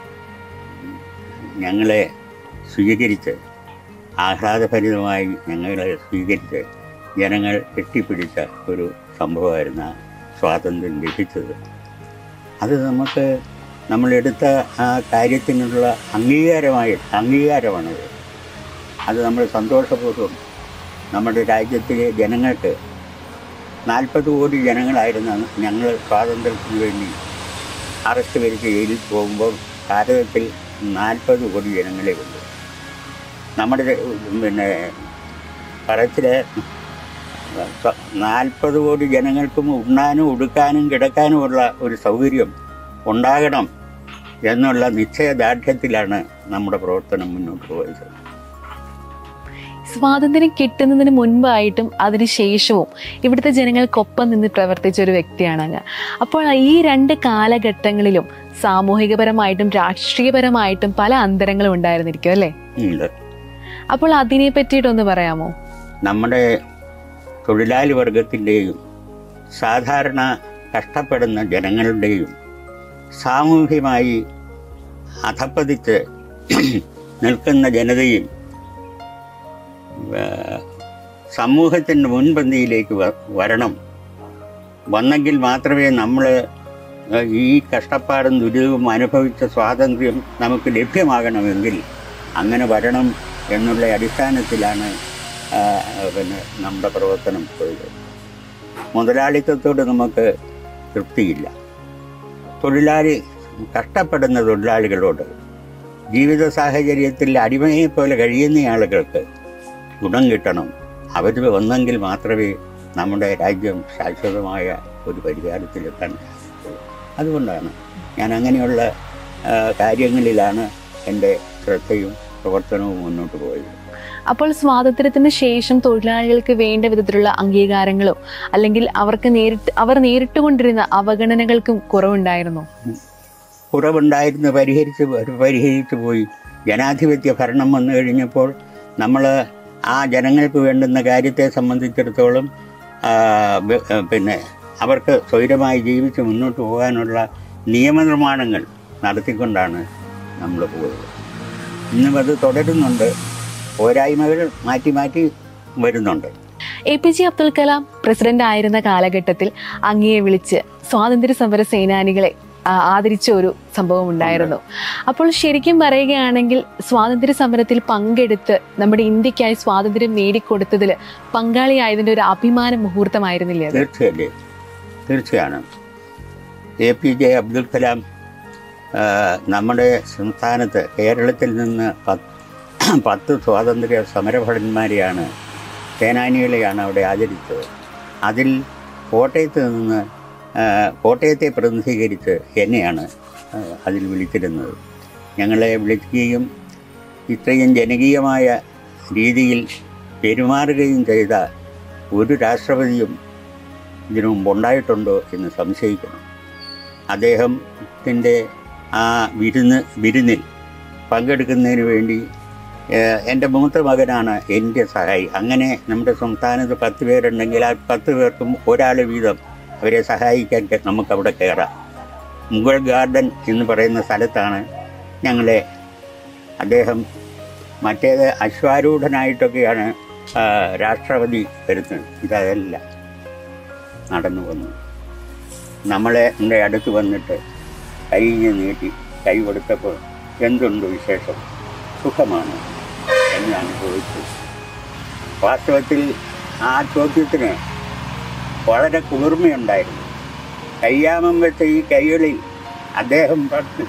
ഞങ്ങളെ സ്വീകരിച്ച് ആഹ്ലാദഭരിതമായി ഞങ്ങളെ സ്വീകരിച്ച് ജനങ്ങൾ കെട്ടിപ്പിടിച്ച ഒരു സംഭവമായിരുന്നു ആ സ്വാതന്ത്ര്യം ലഭിച്ചത് അത് നമുക്ക് നമ്മളെടുത്ത ആ കാര്യത്തിനുള്ള അംഗീകാരമായി അംഗീകാരമാണത് അത് നമ്മൾ സന്തോഷപൂർവ്വം നമ്മുടെ രാജ്യത്തിലെ ജനങ്ങൾക്ക് നാൽപ്പത് കോടി ജനങ്ങളായിരുന്നു അന്ന് ഞങ്ങൾ സ്വാതന്ത്ര്യത്തിന് വേണ്ടി അറസ്റ്റ് വരിച്ച് ജയിലിൽ പോകുമ്പോൾ ഭാരതത്തിൽ നാൽപ്പത് കോടി ജനങ്ങളെ ഉള്ളൂ നമ്മുടെ പിന്നെ പറച്ചിലെ നാൽപ്പത് കോടി ജനങ്ങൾക്കും ഉണ്ണാനും ഉടുക്കാനും കിടക്കാനുമുള്ള ഒരു സൗകര്യം ഉണ്ടാകണം എന്നുള്ള നിശ്ചയദാർഢ്യത്തിലാണ് നമ്മുടെ പ്രവർത്തനം മുന്നോട്ട് പോയത് സ്വാതന്ത്ര്യം കിട്ടുന്നതിന് മുൻപായിട്ടും അതിനുശേഷവും ഇവിടുത്തെ ജനങ്ങൾക്കൊപ്പം നിന്ന് പ്രവർത്തിച്ച ഒരു വ്യക്തിയാണ് അങ്ങ് അപ്പോൾ ഈ രണ്ട് കാലഘട്ടങ്ങളിലും സാമൂഹികപരമായിട്ടും രാഷ്ട്രീയപരമായിട്ടും പല അന്തരങ്ങളും ഉണ്ടായിരുന്നിരിക്കും അല്ലേ ഉണ്ട് അപ്പോൾ അതിനെ പറ്റിയിട്ടൊന്ന് പറയാമോ നമ്മുടെ തൊഴിലാളി വർഗത്തിൻ്റെയും സാധാരണ കഷ്ടപ്പെടുന്ന ജനങ്ങളുടെയും സാമൂഹ്യമായി അധപ്പതിച്ച് നിൽക്കുന്ന ജനതയും ഏഹ്, സമൂഹത്തിൻ്റെ മുൻപന്തിയിലേക്ക് വ- വരണം വന്നെങ്കിൽ മാത്രമേ നമ്മൾ ഈ കഷ്ടപ്പാടും ദുരിതവും അനുഭവിച്ച സ്വാതന്ത്ര്യം നമുക്ക് ലഭ്യമാകണമെങ്കിൽ അങ്ങനെ വരണം എന്നുള്ള അടിസ്ഥാനത്തിലാണ് ആ, പിന്നെ നമ്മുടെ പ്രവർത്തനം പോയത് മുതലാളിത്തത്തോട് നമുക്ക് തൃപ്തിയില്ല തൊഴിലാളി കഷ്ടപ്പെടുന്ന തൊഴിലാളികളോട് ജീവിത സാഹചര്യത്തിൽ അടിമയെ പോലെ കഴിയുന്ന ആളുകൾക്ക് ഗുണം കിട്ടണം അവർ ഒന്നെങ്കിൽ മാത്രമേ നമ്മുടെ രാജ്യം ശാശ്വതമായ ഒരു പരിഹാരത്തിലെത്താൻ സാധിക്കൂ അതുകൊണ്ടാണ് ഞാൻ അങ്ങനെയുള്ള ആ, കാര്യങ്ങളിലാണ് എൻ്റെ ശ്രദ്ധയും പ്രവർത്തനവും മുന്നോട്ട് പോയത് അപ്പോൾ സ്വാതന്ത്ര്യത്തിന് ശേഷം തൊഴിലാളികൾക്ക് വേണ്ട വിധത്തിലുള്ള അംഗീകാരങ്ങളോ അല്ലെങ്കിൽ അവർക്ക് നേരിട്ട് അവർ നേരിട്ടുകൊണ്ടിരുന്ന അവഗണനകൾക്കും കുറവുണ്ടായിരുന്നോ കുറവുണ്ടായിരുന്നു പരിഹരിച്ച് പരിഹരിച്ചു പോയി ജനാധിപത്യ ഭരണം വന്നു കഴിഞ്ഞപ്പോൾ നമ്മൾ ആ ജനങ്ങൾക്ക് വേണ്ടുന്ന കാര്യത്തെ സംബന്ധിച്ചിടത്തോളം ആ, ബ- ആ, പിന്നെ അവർക്ക് സ്വൈരമായി ജീവിച്ച് മുന്നോട്ട് പോകാനുള്ള നിയമനിർമ്മാണങ്ങൾ നടത്തിക്കൊണ്ടാണ് നമ്മൾ പോയത് ഇന്നും അത് തുടരുന്നുണ്ട് പോരായ്മകൾ മാറ്റി മാറ്റി വരുന്നുണ്ട് A P J Abdul Kalam president ആയിരുന്ന കാലഘട്ടത്തിൽ അങ്ങയെ വിളിച്ച് സ്വാതന്ത്ര്യ സമര സേനാനികളെ ആ, ആദരിച്ച ഒരു സംഭവം ഉണ്ടായിരുന്നു അപ്പോൾ ശരിക്കും പറയുകയാണെങ്കിൽ സ്വാതന്ത്ര്യ സമരത്തിൽ പങ്കെടുത്ത് നമ്മുടെ ഇന്ത്യക്കായി സ്വാതന്ത്ര്യം നേടിക്കൊടുത്തതിൽ പങ്കാളിയായതിന്റെ ഒരു അഭിമാന മുഹൂർത്തമായിരുന്നില്ലേ അത് തീർച്ചയല്ലേ തീർച്ചയാണ് A P J Abdul Kalam ആ, നമ്മുടെ സംസ്ഥാനത്ത് കേരളത്തിൽ നിന്ന് പത്ത് പത്ത് സ്വാതന്ത്ര്യ സമരഭടന്മാരെയാണ് സേനാനികളെയാണ് അവിടെ ആചരിച്ചത് അതിൽ കോട്ടയത്ത് നിന്ന് ആ, കോട്ടയത്തെ പ്രതിനിധീകരിച്ച് എന്നെയാണ് ആ, അതിൽ വിളിച്ചിരുന്നത് ഞങ്ങളെ വിളിക്കുകയും ഇത്രയും ജനകീയമായ രീതിയിൽ പെരുമാറുകയും ചെയ്ത ഒരു രാഷ്ട്രപതിയും ഇതിനു മുമ്പുണ്ടായിട്ടുണ്ടോ എന്ന് സംശയിക്കണം അദ്ദേഹത്തിൻ്റെ ആ വിരുന്ന് വിരുന്നിൽ പങ്കെടുക്കുന്നതിന് വേണ്ടി ഏഹ്, എൻ്റെ മൂത്ത മകനാണ് എൻ്റെ സഹായി അങ്ങനെ നമ്മുടെ സംസ്ഥാനത്ത് പത്ത് പേരുണ്ടെങ്കിൽ ആ പത്ത് പേർക്കും ഒരാൾ വീതം അവരെ സഹായിക്കാൻ കെ- നമുക്കവിടെ കയറാം മുഗൾ ഗാർഡൻ എന്ന് പറയുന്ന സ്ഥലത്താണ് ഞങ്ങളെ അദ്ദേഹം മറ്റേത് അശ്വാരൂഢനായിട്ടൊക്കെയാണ് ആ, രാഷ്ട്രപതി വരുന്നത് ഇതല്ല നടന്നു വന്നു നമ്മളെ എൻ്റെ അടുത്ത് വന്നിട്ട് കൈ നീട്ടി കൈ കൊടുത്തപ്പോൾ എന്തുണ്ട് വിശേഷം സുഖമാണ് എന്നാണ് ചോദിച്ചത് വാസ്തവത്തിൽ ആ ചോദ്യത്തിന് വളരെ കുളിർമയുണ്ടായിരുന്നു കയ്യാമം വെച്ച ഈ കൈകളിൽ അദ്ദേഹം പറഞ്ഞു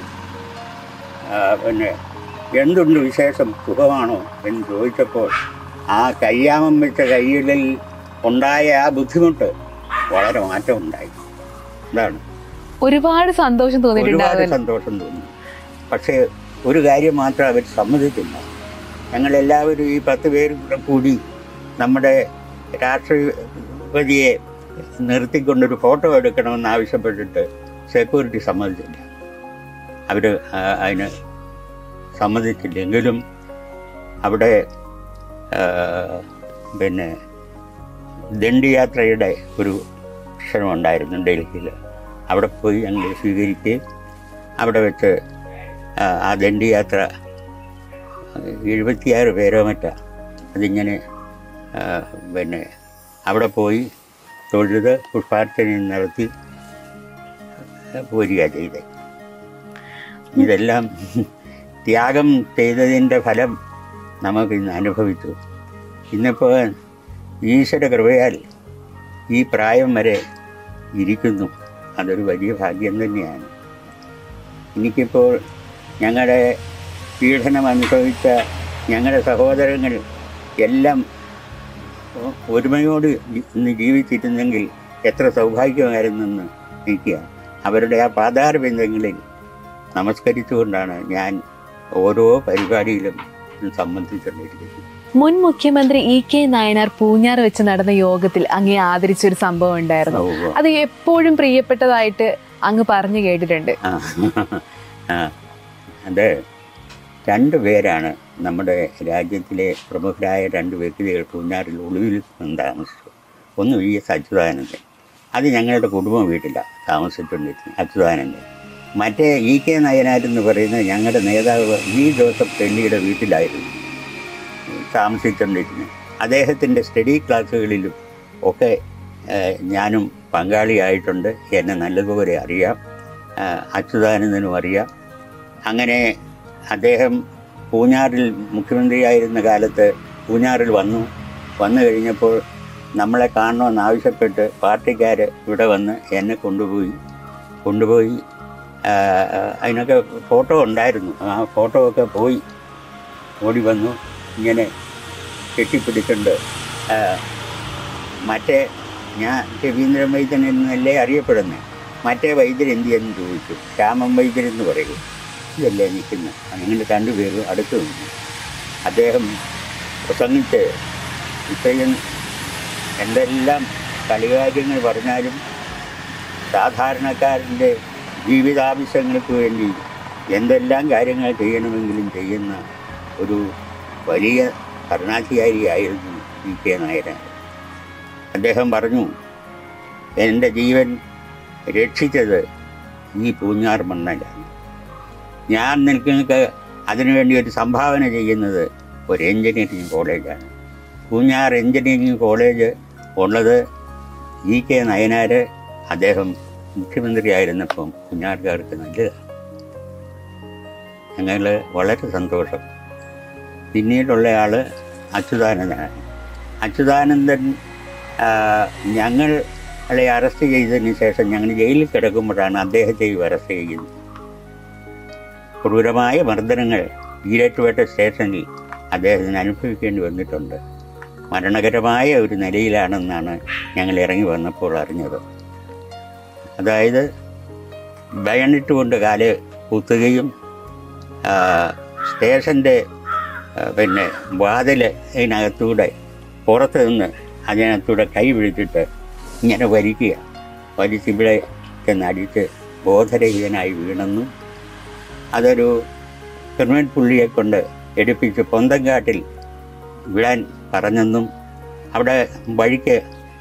ആ, പിന്നെ എന്തുണ്ട് വിശേഷം സുഖമാണോ എന്ന് ചോദിച്ചപ്പോൾ ആ കയ്യാമം വെച്ച കൈകളിൽ ഉണ്ടായ ആ ബുദ്ധിമുട്ട് വളരെ മാറ്റമുണ്ടായി ഇതാണ് ഒരുപാട് സന്തോഷം ഒരുപാട് തോന്നിയിട്ടുണ്ടാവുമല്ലോ സന്തോഷം തോന്നി പക്ഷേ ഒരു കാര്യം മാത്രം അവർ സമ്മതിച്ചില്ല ഞങ്ങളെല്ലാവരും ഈ പത്ത് പേരും കൂടെ കൂടി നമ്മുടെ രാഷ്ട്രപതിയെ നിർത്തിക്കൊണ്ടൊരു ഫോട്ടോ എടുക്കണമെന്ന് ആവശ്യപ്പെട്ടിട്ട് സെക്യൂരിറ്റി സമ്മതിച്ചില്ല അവർ അതിന് സമ്മതിച്ചില്ലെങ്കിലും അവിടെ ആ, പിന്നെ ദണ്ഡിയാത്രയുടെ ഒരു ക്ഷണമുണ്ടായിരുന്നു ഡൽഹിയിൽ അവിടെ പോയി ഞങ്ങൾ സ്വീകരിക്കുകയും അവിടെ വെച്ച് ആ, ആ ദണ്ഡിയാത്ര എഴുപത്തിയാറ് പേരോ മറ്റാ അതിങ്ങനെ ആ, പിന്നെ അവിടെ പോയി തൊഴുത് പുഷ്പാർച്ചന നടത്തി പോരുക ചെയ്തത് ഇതെല്ലാം ത്യാഗം ചെയ്തതിൻ്റെ ഫലം നമുക്ക് ഇന്ന് അനുഭവിച്ചു ഇന്നിപ്പോൾ ഈശ്വര കൃപയാൽ ഈ പ്രായം വരെ ഇരിക്കുന്നു അതൊരു വലിയ ഭാഗ്യം തന്നെയാണ് എനിക്കിപ്പോൾ ഞങ്ങളുടെ പീഡനം അനുഭവിച്ച ഞങ്ങളുടെ സഹോദരങ്ങൾ എല്ലാം ഒ- ഒരുമയോട് ജി- ഇന്ന് ജീവിച്ചിരുന്നെങ്കിൽ എത്ര സൗഭാഗ്യമായിരുന്നെന്ന് എനിക്ക് അവരുടെ ആ പാതാരബന്ധങ്ങളിൽ നമസ്കരിച്ചുകൊണ്ടാണ് ഞാൻ ഓരോ പരിപാടിയിലും സംബന്ധിച്ചുകൊണ്ടിരിക്കുന്നത് മുൻ മുഖ്യമന്ത്രി ഇ കെ നായനാർ പൂഞ്ഞാർ വെച്ച് നടന്ന യോഗത്തിൽ അങ്ങേ ആദരിച്ച ഒരു സംഭവം ഉണ്ടായിരുന്നു ഓ, അത് എപ്പോഴും പ്രിയപ്പെട്ടതായിട്ട് അങ്ങ് പറഞ്ഞു കേട്ടിട്ടുണ്ട് ആ. ആ. അത് രണ്ട് പേരാണ് നമ്മുടെ രാജ്യത്തിലെ പ്രമുഖരായ രണ്ട് വ്യക്തികൾ പൂഞ്ഞാറിൽ ഒളിവിൽ നിന്ന് താമസിച്ചു ഒന്ന് വി എസ് അച്യുതാനന്ദൻ അത് ഞങ്ങളുടെ കുടുംബ വീട്ടിലാണ് താമസിച്ചുകൊണ്ടിരുന്നത് അച്യുതാനന്ദൻ മറ്റേ ഇ കെ നയനാരെന്ന് പറയുന്നത് ഞങ്ങളുടെ നേതാവ് വി ജോസഫ് തെള്ളിയുടെ വീട്ടിലായിരുന്നു താമസിച്ചുകൊണ്ടിരുന്നത് അദ്ദേഹത്തിൻ്റെ സ്റ്റഡി ക്ലാസ്സുകളിലും ഒക്കെ ഏഹ്, ഞാനും പങ്കാളിയായിട്ടുണ്ട് എന്നെ നല്ലതുപോലെ അറിയാം ഏഹ്, അച്യുതാനന്ദനും അറിയാം അങ്ങനെ അദ്ദേഹം പൂഞ്ഞാറിൽ മുഖ്യമന്ത്രിയായിരുന്ന കാലത്ത് പൂഞ്ഞാറിൽ വന്നു വന്നു കഴിഞ്ഞപ്പോൾ നമ്മളെ കാണണമെന്ന് ആവശ്യപ്പെട്ട് പാർട്ടിക്കാർ ഇവിടെ വന്ന് എന്നെ കൊണ്ടുപോയി കൊണ്ടുപോയി ആ, അതിനൊക്കെ ഫോട്ടോ ഉണ്ടായിരുന്നു ആ ഫോട്ടോ ഒക്കെ പോയി ഓടി വന്നു ഇങ്ങനെ കെട്ടിപ്പിടിച്ചുണ്ട് ആ, മറ്റേ ഞാൻ രവീന്ദ്രൻ വൈദ്യൻ എന്നല്ലേ അറിയപ്പെടുന്നത് മറ്റേ വൈദ്യൻ എന്ത് എന്ന് ചോദിച്ചു ശ്യാമൻ വൈദ്യൻ എന്ന് പറയും ഇതല്ലേ നിൽക്കുന്നത് അങ്ങനെ രണ്ടുപേരും അടുത്ത് നിന്നു അദ്ദേഹം പ്രസംഗിച്ച് ഇത്രയും എന്തെല്ലാം കളികാര്യങ്ങൾ പറഞ്ഞാലും സാധാരണക്കാരൻ്റെ ജീവിതാവശ്യങ്ങൾക്ക് വേണ്ടി എന്തെല്ലാം കാര്യങ്ങൾ ചെയ്യണമെങ്കിലും ചെയ്യുന്ന ഒരു വലിയ ഭരണാധികാരിയായിരുന്നു ഇ കെ നായനാർ അദ്ദേഹം പറഞ്ഞു എൻ്റെ ജീവൻ രക്ഷിച്ചത് ഈ പൂഞ്ഞാർ മണ്ണലാണ് ഞാൻ നിങ്ങൾക്ക് അതിനുവേണ്ടി ഒരു സംഭാവന ചെയ്യുന്നത് ഒരു എഞ്ചിനീയറിംഗ് കോളേജാണ് പൂഞ്ഞാർ എഞ്ചിനീയറിംഗ് കോളേജ് ഉള്ളത് ഇ കെ നയനാർ അദ്ദേഹം മുഖ്യമന്ത്രിയായിരുന്നപ്പം കുഞ്ഞാർക്കാർക്ക് നല്ലതാണ് ഞങ്ങൾ വളരെ സന്തോഷം പിന്നീടുള്ള ആൾ അച്യുതാനന്ദനാണ് അച്യുതാനന്ദൻ ആ, ഞങ്ങളെ അറസ്റ്റ് ചെയ്തതിന് ശേഷം ഞങ്ങൾ ജയിലിൽ കിടക്കുമ്പോഴാണ് അദ്ദേഹത്തെയും അറസ്റ്റ് ചെയ്യുന്നത് ക്രൂരമായ മർദ്ദനങ്ങൾ ഈരറ്റുപേട്ട സ്റ്റേഷനിൽ അദ്ദേഹത്തിന് അനുഭവിക്കേണ്ടി വന്നിട്ടുണ്ട് മരണകരമായ ഒരു നിലയിലാണെന്നാണ് ഞങ്ങൾ ഇറങ്ങി വന്നപ്പോൾ അറിഞ്ഞത് അതായത് ബയണിട്ട് കൊണ്ട് കാല് കുത്തുകയും ആ, സ്റ്റേഷൻ്റെ ആ, പിന്നെ വാതിൽ ഇതിനകത്തൂടെ പുറത്ത് നിന്ന് അതിനകത്തൂടെ കൈ പിടിച്ചിട്ട് ഇങ്ങനെ വലിക്കുക വലിച്ചിവിടെ ചെന്നടിച്ച് ബോധരഹിതനായി വീണെന്നും അതൊരു ക്രിമിനൽ പുള്ളിയെ കൊണ്ട് എടുപ്പിച്ച് പൊന്തങ്കാട്ടിൽ വിടാൻ പറഞ്ഞെന്നും അവിടെ വഴിക്ക്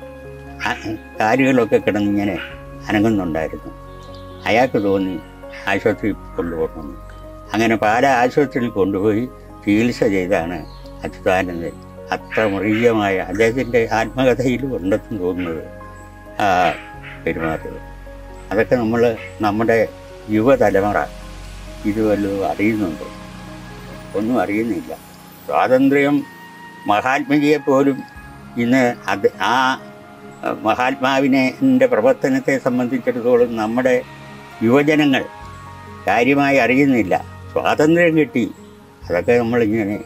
ആ- കാലുകളൊക്കെ കിടന്നിങ്ങനെ അനങ്ങുന്നുണ്ടായിരുന്നു അയാൾക്ക് തോന്നി ആശുപത്രിയിൽ കൊണ്ടുപോകണം അങ്ങനെ പല ആശുപത്രിയിൽ കൊണ്ടുപോയി ചികിത്സ ചെയ്താണ് അച്യുതാനന്ദൻ അത്ര മൃഗീയമായ അദ്ദേഹത്തിൻ്റെ ആത്മകഥയിലും ഉണ്ടെന്ന് തോന്നുന്നത് ആ, പെരുമാറുന്നത് അതൊക്കെ നമ്മൾ നമ്മുടെ യുവതലമുറ ഇത് വല്ലതും അറിയുന്നുണ്ടോ ഒന്നും അറിയുന്നില്ല സ്വാതന്ത്ര്യം മഹാത്മജിയെ പോലും ഇന്ന് അത് ആ അഹ്, മഹാത്മാവിനെ ൻ്റെ പ്രവർത്തനത്തെ സംബന്ധിച്ചിടത്തോളം നമ്മുടെ യുവജനങ്ങൾ കാര്യമായി അറിയുന്നില്ല സ്വാതന്ത്ര്യം കിട്ടി അതൊക്കെ നമ്മളിങ്ങനെ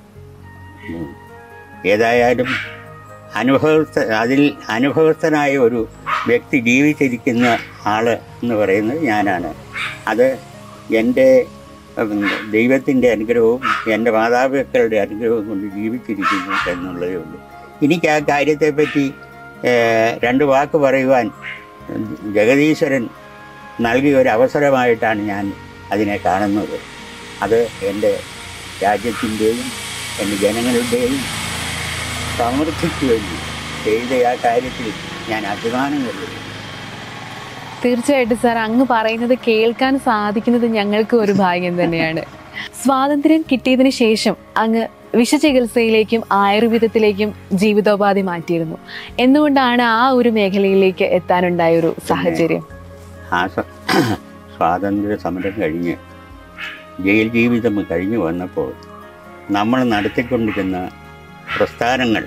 ഉം, ഏതായാലും അനുഭവസ്ഥ അതിൽ അനുഭവസ്ഥനായ ഒരു വ്യക്തി ജീവിച്ചിരിക്കുന്ന ആള് എന്ന് പറയുന്നത് ഞാനാണ് അത് എൻ്റെ ഉം, ദൈവത്തിൻ്റെ അനുഗ്രഹവും എൻ്റെ മാതാപിതാക്കളുടെ അനുഗ്രഹവും കൊണ്ട് ജീവിച്ചിരിക്കുന്നു എന്നുള്ളതേ ഉള്ളൂ എനിക്ക് ആ കാര്യത്തെപ്പറ്റി ഏഹ്, രണ്ട് വാക്ക് പറയുവാൻ ഉം, ജഗദീശ്വരൻ നൽകിയ ഒരു അവസരമായിട്ടാണ് ഞാൻ അതിനെ കാണുന്നത് അത് എൻ്റെ രാജ്യത്തിൻ്റെയും എൻ്റെ ജനങ്ങളുടെയും സമൃദ്ധിക്ക് വേണ്ടി ചെയ്ത ആ കാര്യത്തിൽ ഞാൻ അഭിമാനം കൊള്ളുന്നു തീർച്ചയായിട്ടും സാർ അങ്ങ് പറയുന്നത് കേൾക്കാൻ സാധിക്കുന്നത് ഞങ്ങൾക്ക് ഒരു ഭാഗ്യം തന്നെയാണ് സ്വാതന്ത്ര്യം കിട്ടിയതിന് ശേഷം അങ്ങ് വിഷചികിത്സയിലേക്കും ആയുർവേദത്തിലേക്കും ജീവിതോപാധി മാറ്റിയിരുന്നു എന്തുകൊണ്ടാണ് ആ ഒരു മേഖലയിലേക്ക് എത്താനുണ്ടായ ഒരു സാഹചര്യം ആ സ്വ- സ്വാതന്ത്ര്യ സമരം കഴിഞ്ഞ് ജയിൽ ജീവിതം കഴിഞ്ഞു വന്നപ്പോൾ നമ്മൾ നടത്തിക്കൊണ്ടിരുന്ന പ്രസ്ഥാനങ്ങൾ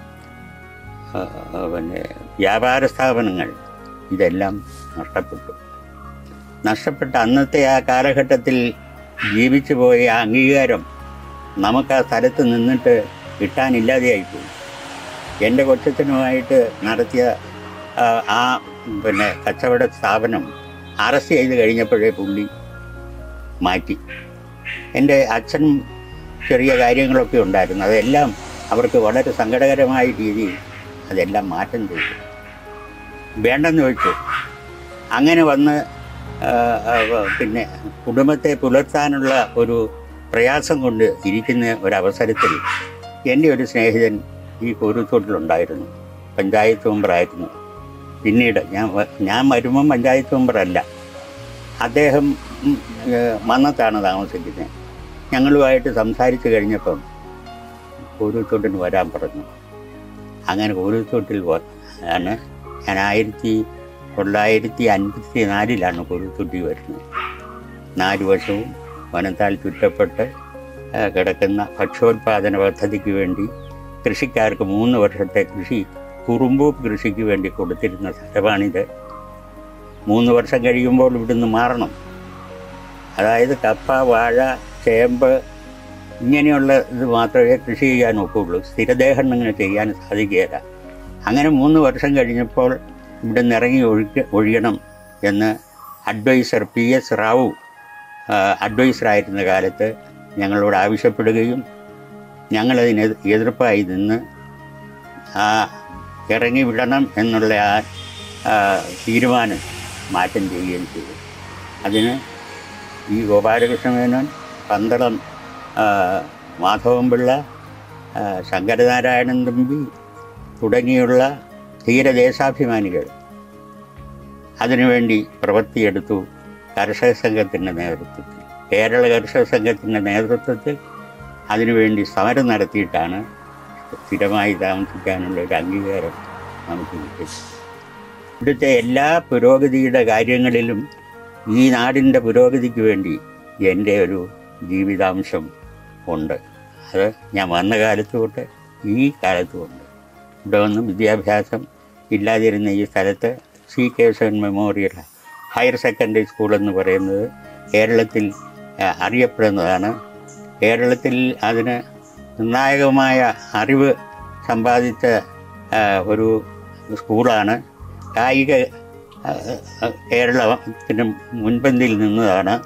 ആ, ആ, പിന്നെ വ്യാപാര സ്ഥാപനങ്ങൾ ഇതെല്ലാം നഷ്ടപ്പെട്ടു നഷ്ടപ്പെട്ട അന്നത്തെ ആ കാലഘട്ടത്തിൽ ജീവിച്ചു പോയ ആ അംഗീകാരം നമുക്ക് ആ സ്ഥലത്ത് നിന്നിട്ട് കിട്ടാനില്ലാതെയായിപ്പോയി എൻ്റെ കൊച്ചത്തിനുമായിട്ട് നടത്തിയ ആ, ആ പിന്നെ കച്ചവട സ്ഥാപനം അറസ്റ്റ് ചെയ്ത് കഴിഞ്ഞപ്പോഴേ പുള്ളി മാറ്റി എൻ്റെ അച്ഛൻ ചെറിയ കാര്യങ്ങളൊക്കെ ഉണ്ടായിരുന്നു അതെല്ലാം അവർക്ക് വളരെ സങ്കടകരമായ രീതിയിൽ അതെല്ലാം മാറ്റം ചെയ്തു വേണ്ടെന്ന് വെച്ചു അങ്ങനെ വന്ന് ആ, ആ, പിന്നെ കുടുംബത്തെ പുലർത്താനുള്ള ഒരു പ്രയാസം കൊണ്ട് ഇരിക്കുന്ന ഒരവസരത്തിൽ എൻ്റെ ഒരു സ്നേഹിതൻ ഈ കോരുത്തോട്ടിലുണ്ടായിരുന്നു പഞ്ചായത്ത് മെമ്പറായിരുന്നു പിന്നീട് ഞാൻ വ- ഞാൻ വരുമ്പം പഞ്ചായത്ത് മെമ്പറല്ല അദ്ദേഹം ഉം, ഏഹ്, മന്നത്താണ് താമസിക്കുന്നത് ഞങ്ങളുമായിട്ട് സംസാരിച്ച് കഴിഞ്ഞപ്പം കോരുത്തോട്ടിന് വരാൻ പറഞ്ഞു അങ്ങനെ കോരുത്തോട്ടിൽ വ- ആണ് ഞാൻ ആയിരത്തി തൊള്ളായിരത്തി അൻപത്തി നാലിലാണ് കോരുത്തോട്ടി വരുന്നത് നാല് വർഷവും വനത്താൽ ചുറ്റപ്പെട്ട് ആ, കിടക്കുന്ന ഭക്ഷ്യോത്പാദന പദ്ധതിക്ക് വേണ്ടി കൃഷിക്കാർക്ക് മൂന്ന് വർഷത്തെ കൃഷി കുറുമ്പൂപ്പ് കൃഷിക്ക് വേണ്ടി കൊടുത്തിരുന്ന സ്ഥലമാണിത് മൂന്ന് വർഷം കഴിയുമ്പോൾ ഇവിടുന്ന് മാറണം അതായത് കപ്പ വാഴ ചേമ്പ് ഇങ്ങനെയുള്ള ഇത് മാത്രമേ കൃഷി ചെയ്യാൻ ഒക്കുള്ളൂ സ്ഥിരദേഹം അങ്ങനെ ചെയ്യാൻ സാധിക്കുകയില്ല അങ്ങനെ മൂന്ന് വർഷം കഴിഞ്ഞപ്പോൾ ഇവിടെ നിന്ന് ഇറങ്ങി ഒഴുക ഒഴിയണം എന്ന് അഡ്വൈസർ പി എസ് റാവു അഡ്വൈസറായിരുന്ന കാലത്ത് ഞങ്ങളോട് ആവശ്യപ്പെടുകയും ഞങ്ങളതിന് എതി- എതിർപ്പായി നിന്ന് ആ ഇറങ്ങി വിടണം എന്നുള്ള ആ ആ, തീരുമാനം മാറ്റം ചെയ്യുകയും ചെയ്തു അതിന് ഈ ഗോപാലകൃഷ്ണ മേനോൻ പന്തളം ആ, മാധവൻപിള്ള ആ, ശങ്കരനാരായണൻ തമ്പി തുടങ്ങിയുള്ള ധീരദേശാഭിമാനികൾ അതിനുവേണ്ടി പ്രവൃത്തിയെടുത്തു കർഷക സംഘത്തിൻ്റെ നേതൃത്വത്തിൽ കേരള കർഷക സംഘത്തിൻ്റെ നേതൃത്വത്തിൽ അതിനുവേണ്ടി സമരം നടത്തിയിട്ടാണ് സ്ഥിരമായി താമസിക്കാനുള്ള ഒരു അംഗീകാരം നമുക്ക് കിട്ടിയത് ഇവിടുത്തെ എല്ലാ പുരോഗതിയുടെ കാര്യങ്ങളിലും ഈ നാടിൻ്റെ പുരോഗതിക്ക് വേണ്ടി എൻ്റെ ഒരു ജീവിതാംശം ഉണ്ട് അത് ഞാൻ വന്ന കാലത്ത് തൊട്ട് ഈ കാലത്തും ഉണ്ട് ഇവിടെ ഒന്നും വിദ്യാഭ്യാസം ഇല്ലാതിരുന്ന ഈ സ്ഥലത്ത് C Keshavan memorial higher secondary school എന്ന് പറയുന്നത് കേരളത്തിൽ ആ, അറിയപ്പെടുന്നതാണ് കേരളത്തിൽ അതിന് നിർണായകമായ അറിവ് സമ്പാദിച്ച ആ, ഒരു സ്കൂളാണ് കായിക ആ, ആ, കേരളത്തിന് മുൻപന്തിയിൽ നിന്നതാണ്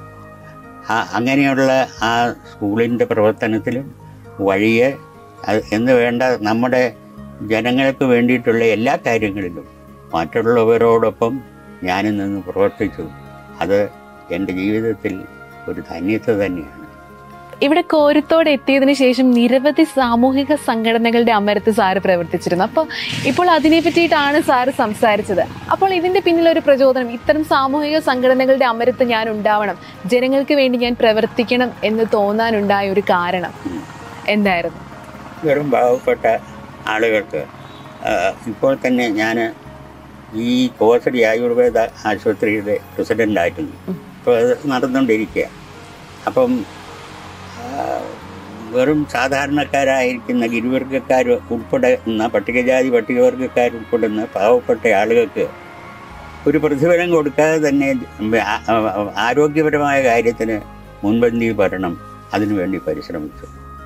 ആ അങ്ങനെയുള്ള ആ സ്കൂളിൻ്റെ പ്രവർത്തനത്തിലും വഴിയെ അത് എന്ന് വേണ്ട നമ്മുടെ ജനങ്ങൾക്ക് വേണ്ടിയിട്ടുള്ള എല്ലാ കാര്യങ്ങളിലും മറ്റുള്ളവരോടൊപ്പം ഞാനും നിന്ന് പ്രവർത്തിച്ചു അത് എൻ്റെ ജീവിതത്തിൽ ഒരു ധന്യത തന്നെയാണ് ഇവിടെ കോരത്തോട് എത്തിയതിനു ശേഷം നിരവധി സാമൂഹിക സംഘടനകളുടെ അമരത്ത് സാറ് പ്രവർത്തിച്ചിരുന്നു അപ്പോൾ ഇപ്പോൾ അതിനെ പറ്റിയിട്ടാണ് സാറ് സംസാരിച്ചത് അപ്പോൾ ഇതിന്റെ പിന്നിൽ ഒരു പ്രചോദനം ഇത്തരം സാമൂഹിക സംഘടനകളുടെ അമരത്ത് ഞാൻ ഉണ്ടാവണം ജനങ്ങൾക്ക് വേണ്ടി ഞാൻ പ്രവർത്തിക്കണം എന്ന് തോന്നാനുണ്ടായ ഒരു കാരണം എന്തായിരുന്നു വെറും പാവപ്പെട്ട ആളുകൾക്ക് ആ, ഇപ്പോൾ തന്നെ ഞാൻ ഈ കോസടി ആയുർവേദ ആശുപത്രിയുടെ പ്രസിഡൻ്റായിരുന്നു ഇപ്പോൾ അത് നടന്നുകൊണ്ടിരിക്കുക അപ്പം ആ, വെറും സാധാരണക്കാരായിരിക്കുന്ന ഗിരിവർഗക്കാർ ഉൾപ്പെടുന്ന പട്ടികജാതി പട്ടികവർഗക്കാർ ഉൾപ്പെടുന്ന പാവപ്പെട്ട ആളുകൾക്ക് ഒരു പ്രതിഫലം കൊടുക്കാതെ തന്നെ ആ- ആ- ആരോഗ്യപരമായ കാര്യത്തിന് മുൻപന്തിയിൽ വരണം അതിനുവേണ്ടി പരിശ്രമിച്ചു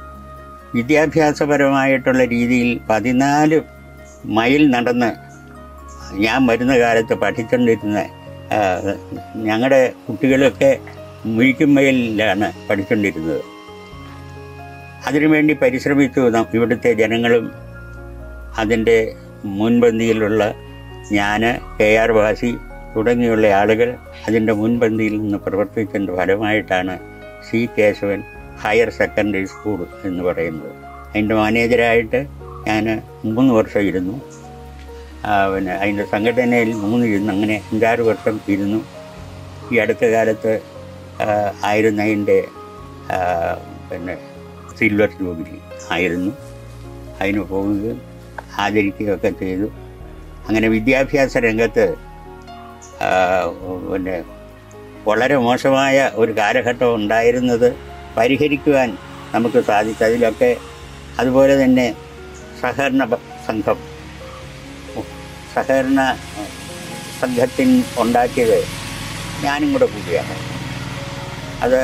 വിദ്യാഭ്യാസപരമായിട്ടുള്ള രീതിയിൽ പതിനാല് മൈൽ നടന്ന് ഞാൻ വരുന്ന കാലത്ത് പഠിച്ചുകൊണ്ടിരുന്ന ആ, ഞങ്ങളുടെ കുട്ടികളൊക്കെ മുഴിക്കുമയിലാണ് പഠിച്ചുകൊണ്ടിരുന്നത് അതിനുവേണ്ടി പരിശ്രമിച്ചു ന- ഇവിടുത്തെ ജനങ്ങളും അതിൻ്റെ മുൻപന്തിയിലുള്ള ഞാൻ കെ ആർ വാസി തുടങ്ങിയുള്ള ആളുകൾ അതിൻ്റെ മുൻപന്തിയിൽ നിന്ന് പ്രവർത്തിച്ചതിൻ്റെ ഫലമായിട്ടാണ് C Keshavan higher secondary school എന്ന് പറയുന്നത് അതിൻ്റെ മാനേജരായിട്ട് ഞാൻ മൂന്ന് വർഷം ഇരുന്നു ആ, പിന്നെ അതിൻ്റെ സംഘടനയിൽ മൂന്ന് ഇരുന്നു അങ്ങനെ അഞ്ചാറ് വർഷം ഇരുന്നു ഈ അടുത്ത കാലത്ത് ആ, ആയിരുന്നു അതിൻ്റെ ആ, പിന്നെ സിൽവർ ജൂബിലി ആയിരുന്നു അതിന് പോവുകയും ആദരിക്കുകയൊക്കെ ചെയ്തു അങ്ങനെ വിദ്യാഭ്യാസ രംഗത്ത് ആ, പിന്നെ വളരെ മോശമായ ഒരു കാലഘട്ടം ഉണ്ടായിരുന്നത് പരിഹരിക്കുവാൻ നമുക്ക് സാധിച്ചു അതിലൊക്കെ അതുപോലെ തന്നെ സഹകരണ ബ- സംഘം സഹകരണ സംഘത്തിൻ ഉണ്ടാക്കിയത് ഞാനും കൂടെ കൂടിയാണ് അത്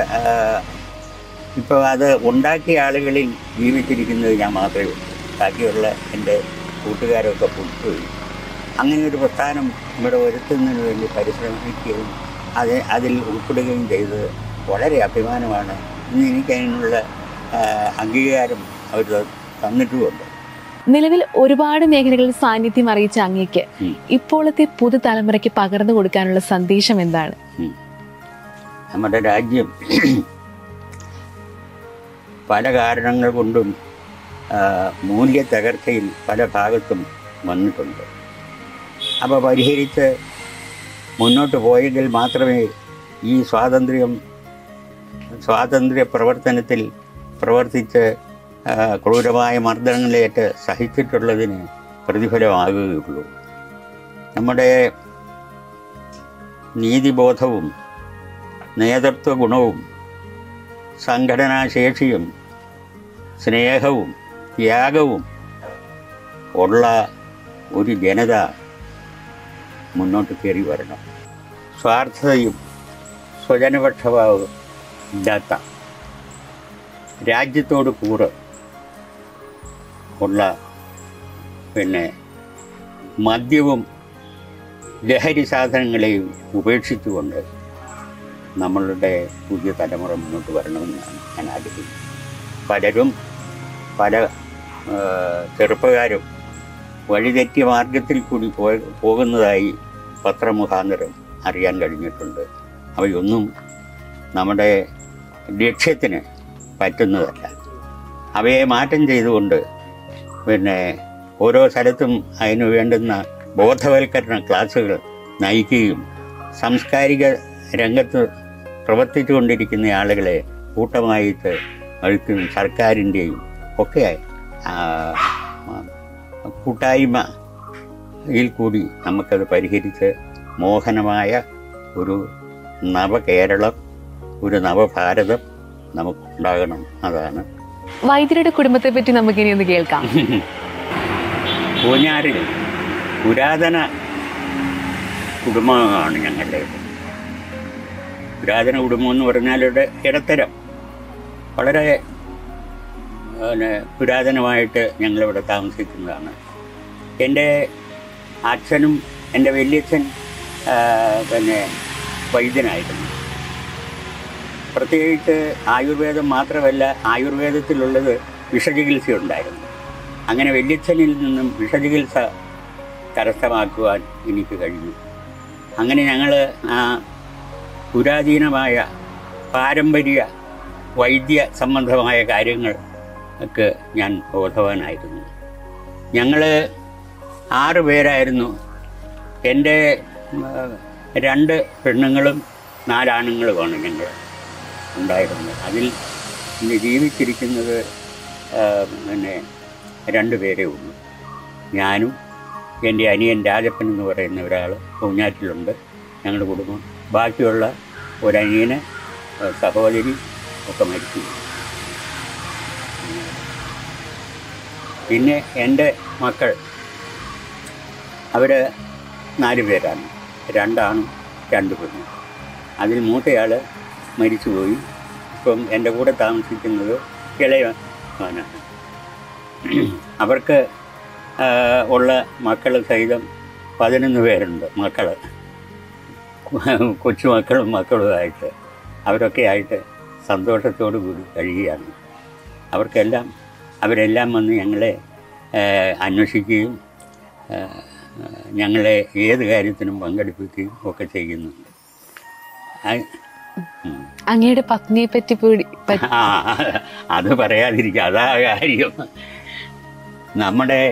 ഇപ്പോൾ അത് ഉണ്ടാക്കിയ ആളുകളിൽ ജീവിച്ചിരിക്കുന്നത് ഞാൻ മാത്രമേ ഉള്ളൂ ബാക്കിയുള്ള എൻ്റെ കൂട്ടുകാരൊക്കെ പുട്ടുപോയി അങ്ങനെ ഒരു പ്രസ്ഥാനം ഇവിടെ വരുത്തുന്നതിന് വേണ്ടി പരിശ്രമിക്കുകയും അത് അതിൽ ഉൾപ്പെടുകയും ചെയ്തത് വളരെ അഭിമാനമാണ് ഇന്ന് എനിക്ക് അതിനുള്ള ആ, അംഗീകാരം അവർ തന്നിട്ടുമുണ്ട് നിലവിൽ ഒരുപാട് മേഖലകളിൽ സാന്നിധ്യം അറിയിച്ച അങ്ങേക്ക് ഉം. ഇപ്പോഴത്തെ പുതുതലമുറയ്ക്ക് പകർന്നു കൊടുക്കാനുള്ള സന്ദേശം എന്താണ് ഉം. നമ്മുടെ രാജ്യം പല കാരണങ്ങൾ കൊണ്ടും ആ, മൂല്യ തകർച്ചയിൽ പല ഭാഗത്തും വന്നിട്ടുണ്ട് അപ്പോൾ പരിഹരിച്ച് മുന്നോട്ട് പോയെങ്കിൽ മാത്രമേ ഈ സ്വാതന്ത്ര്യം സ്വാതന്ത്ര്യ പ്രവർത്തനത്തിൽ പ്രവർത്തിച്ച് ആ, ക്രൂരമായ മർദ്ദനങ്ങളേറ്റ് സഹിച്ചിട്ടുള്ളതിന് പ്രതിഫലമാകുകയുള്ളൂ നമ്മുടെ നീതിബോധവും നേതൃത്വ ഗുണവും സംഘടനാശേഷിയും സ്നേഹവും ത്യാഗവും ഉള്ള ഒരു ജനത മുന്നോട്ട് കയറി വരണം സ്വാർത്ഥതയും സ്വജനപക്ഷഭാവം ഇല്ലാത്ത രാജ്യത്തോട് കൂറ് ഉള്ള പിന്നെ മദ്യവും ലഹരി സാധനങ്ങളെയും ഉപേക്ഷിച്ചുകൊണ്ട് നമ്മളുടെ പുതിയ തലമുറ മുന്നോട്ട് വരണമെന്നാണ് ഞാൻ ആഗ്രഹിക്കുന്നത് പലരും പല ആ, ചെറുപ്പക്കാരും വഴിതെറ്റിയ മാർഗത്തിൽ കൂടി പോയ പോകുന്നതായി പത്രമുഖാന്തരം അറിയാൻ കഴിഞ്ഞിട്ടുണ്ട് അവയൊന്നും നമ്മുടെ ലക്ഷ്യത്തിന് പറ്റുന്നതല്ല അവയെ മാറ്റം ചെയ്തുകൊണ്ട് പിന്നെ ഓരോ സ്ഥലത്തും അതിനു വേണ്ടുന്ന ബോധവൽക്കരണ ക്ലാസ്സുകൾ നയിക്കുകയും സാംസ്കാരിക രംഗത്ത് പ്രവർത്തിച്ചു കൊണ്ടിരിക്കുന്ന ആളുകളെ കൂട്ടമായിട്ട് അഴുക്കും സർക്കാരിൻ്റെയും ഒക്കെ ആ, ആ, കൂട്ടായ്മയിൽ കൂടി നമുക്കത് പരിഹരിച്ച് മോഹനമായ ഒരു നവകേരളം ഒരു നവഭാരതം നമുക്കുണ്ടാകണം അതാണ് വൈദ്യരുടെ കുടുംബത്തെ പറ്റി നമുക്കിനി ഒന്ന് കേൾക്കാം പൂഞ്ഞാറിൽ പുരാതന കുടുംബമാണ് ഞങ്ങളുടെ പുരാതന കുടുംബം എന്ന് പറഞ്ഞാൽ ഇവിടെ ഇടത്തരം വളരെ പിന്നെ പുരാതനമായിട്ട് ഞങ്ങളിവിടെ താമസിക്കുന്നതാണ് എൻ്റെ അച്ഛനും എൻ്റെ വലിയച്ഛൻ ആ, പിന്നെ വൈദ്യനായിരുന്നു പ്രത്യേകിച്ച് ആയുർവേദം മാത്രമല്ല ആയുർവേദത്തിലുള്ളത് വിഷചികിത്സ ഉണ്ടായിരുന്നു അങ്ങനെ വല്യച്ഛനിൽ നിന്നും വിഷചികിത്സ കരസ്ഥമാക്കുവാൻ എനിക്ക് കഴിഞ്ഞു അങ്ങനെ ഞങ്ങൾ ആ പുരാതീനമായ പാരമ്പര്യ വൈദ്യ സംബന്ധമായ കാര്യങ്ങൾ ഒക്കെ ഞാൻ ബോധവാനായിരുന്നു ഞങ്ങൾ ആറ് പേരായിരുന്നു എൻ്റെ ഉം, രണ്ട് പെണ്ണുങ്ങളും നാലാണുങ്ങളുമാണ് ഞങ്ങൾ ഉണ്ടായിരുന്നത് അതിൽ ഇന്ന് ജീവിച്ചിരിക്കുന്നത് ആ, പിന്നെ രണ്ട് പേരേ ഉള്ളൂ ഞാനും എൻ്റെ അനിയൻ രാജപ്പൻ എന്ന് പറയുന്ന ഒരാൾ പൂഞ്ഞാറ്റിലുണ്ട് ഞങ്ങളുടെ കുടുംബം ബാക്കിയുള്ള ഒരനിയന് ആ, സഹോദരി ഒക്കെ മരിച്ചു പിന്നെ എൻ്റെ മക്കൾ അവർ നാല് പേരാണ് രണ്ടാണും രണ്ട് പെണ്ണും അതിൽ മൂത്തയാൾ മരിച്ചുപോയി ഇപ്പം എൻ്റെ കൂടെ താമസിക്കുന്നത് ഇളയ മകനാണ് അവർക്ക് ആ, ഉള്ള മക്കൾ സഹിതം പതിനൊന്ന് പേരുണ്ട് മക്കൾ കൊച്ചുമക്കളും മക്കളുമായിട്ട് അവരൊക്കെ ആയിട്ട് സന്തോഷത്തോടു കൂടി കഴിയുകയാണ് അവർക്കെല്ലാം അവരെല്ലാം വന്ന് ഞങ്ങളെ ആ, അന്വേഷിക്കുകയും ആ, ആ, ഞങ്ങളെ ഏത് കാര്യത്തിനും പങ്കെടുപ്പിക്കുകയും ഒക്കെ ചെയ്യുന്നുണ്ട് ആ, ഉം. അങ്ങയുടെ പത്നിയെ പറ്റി കൂടി പറ്റി ആ അത് പറയാതിരിക്കുക അതാ കാര്യം നമ്മുടെ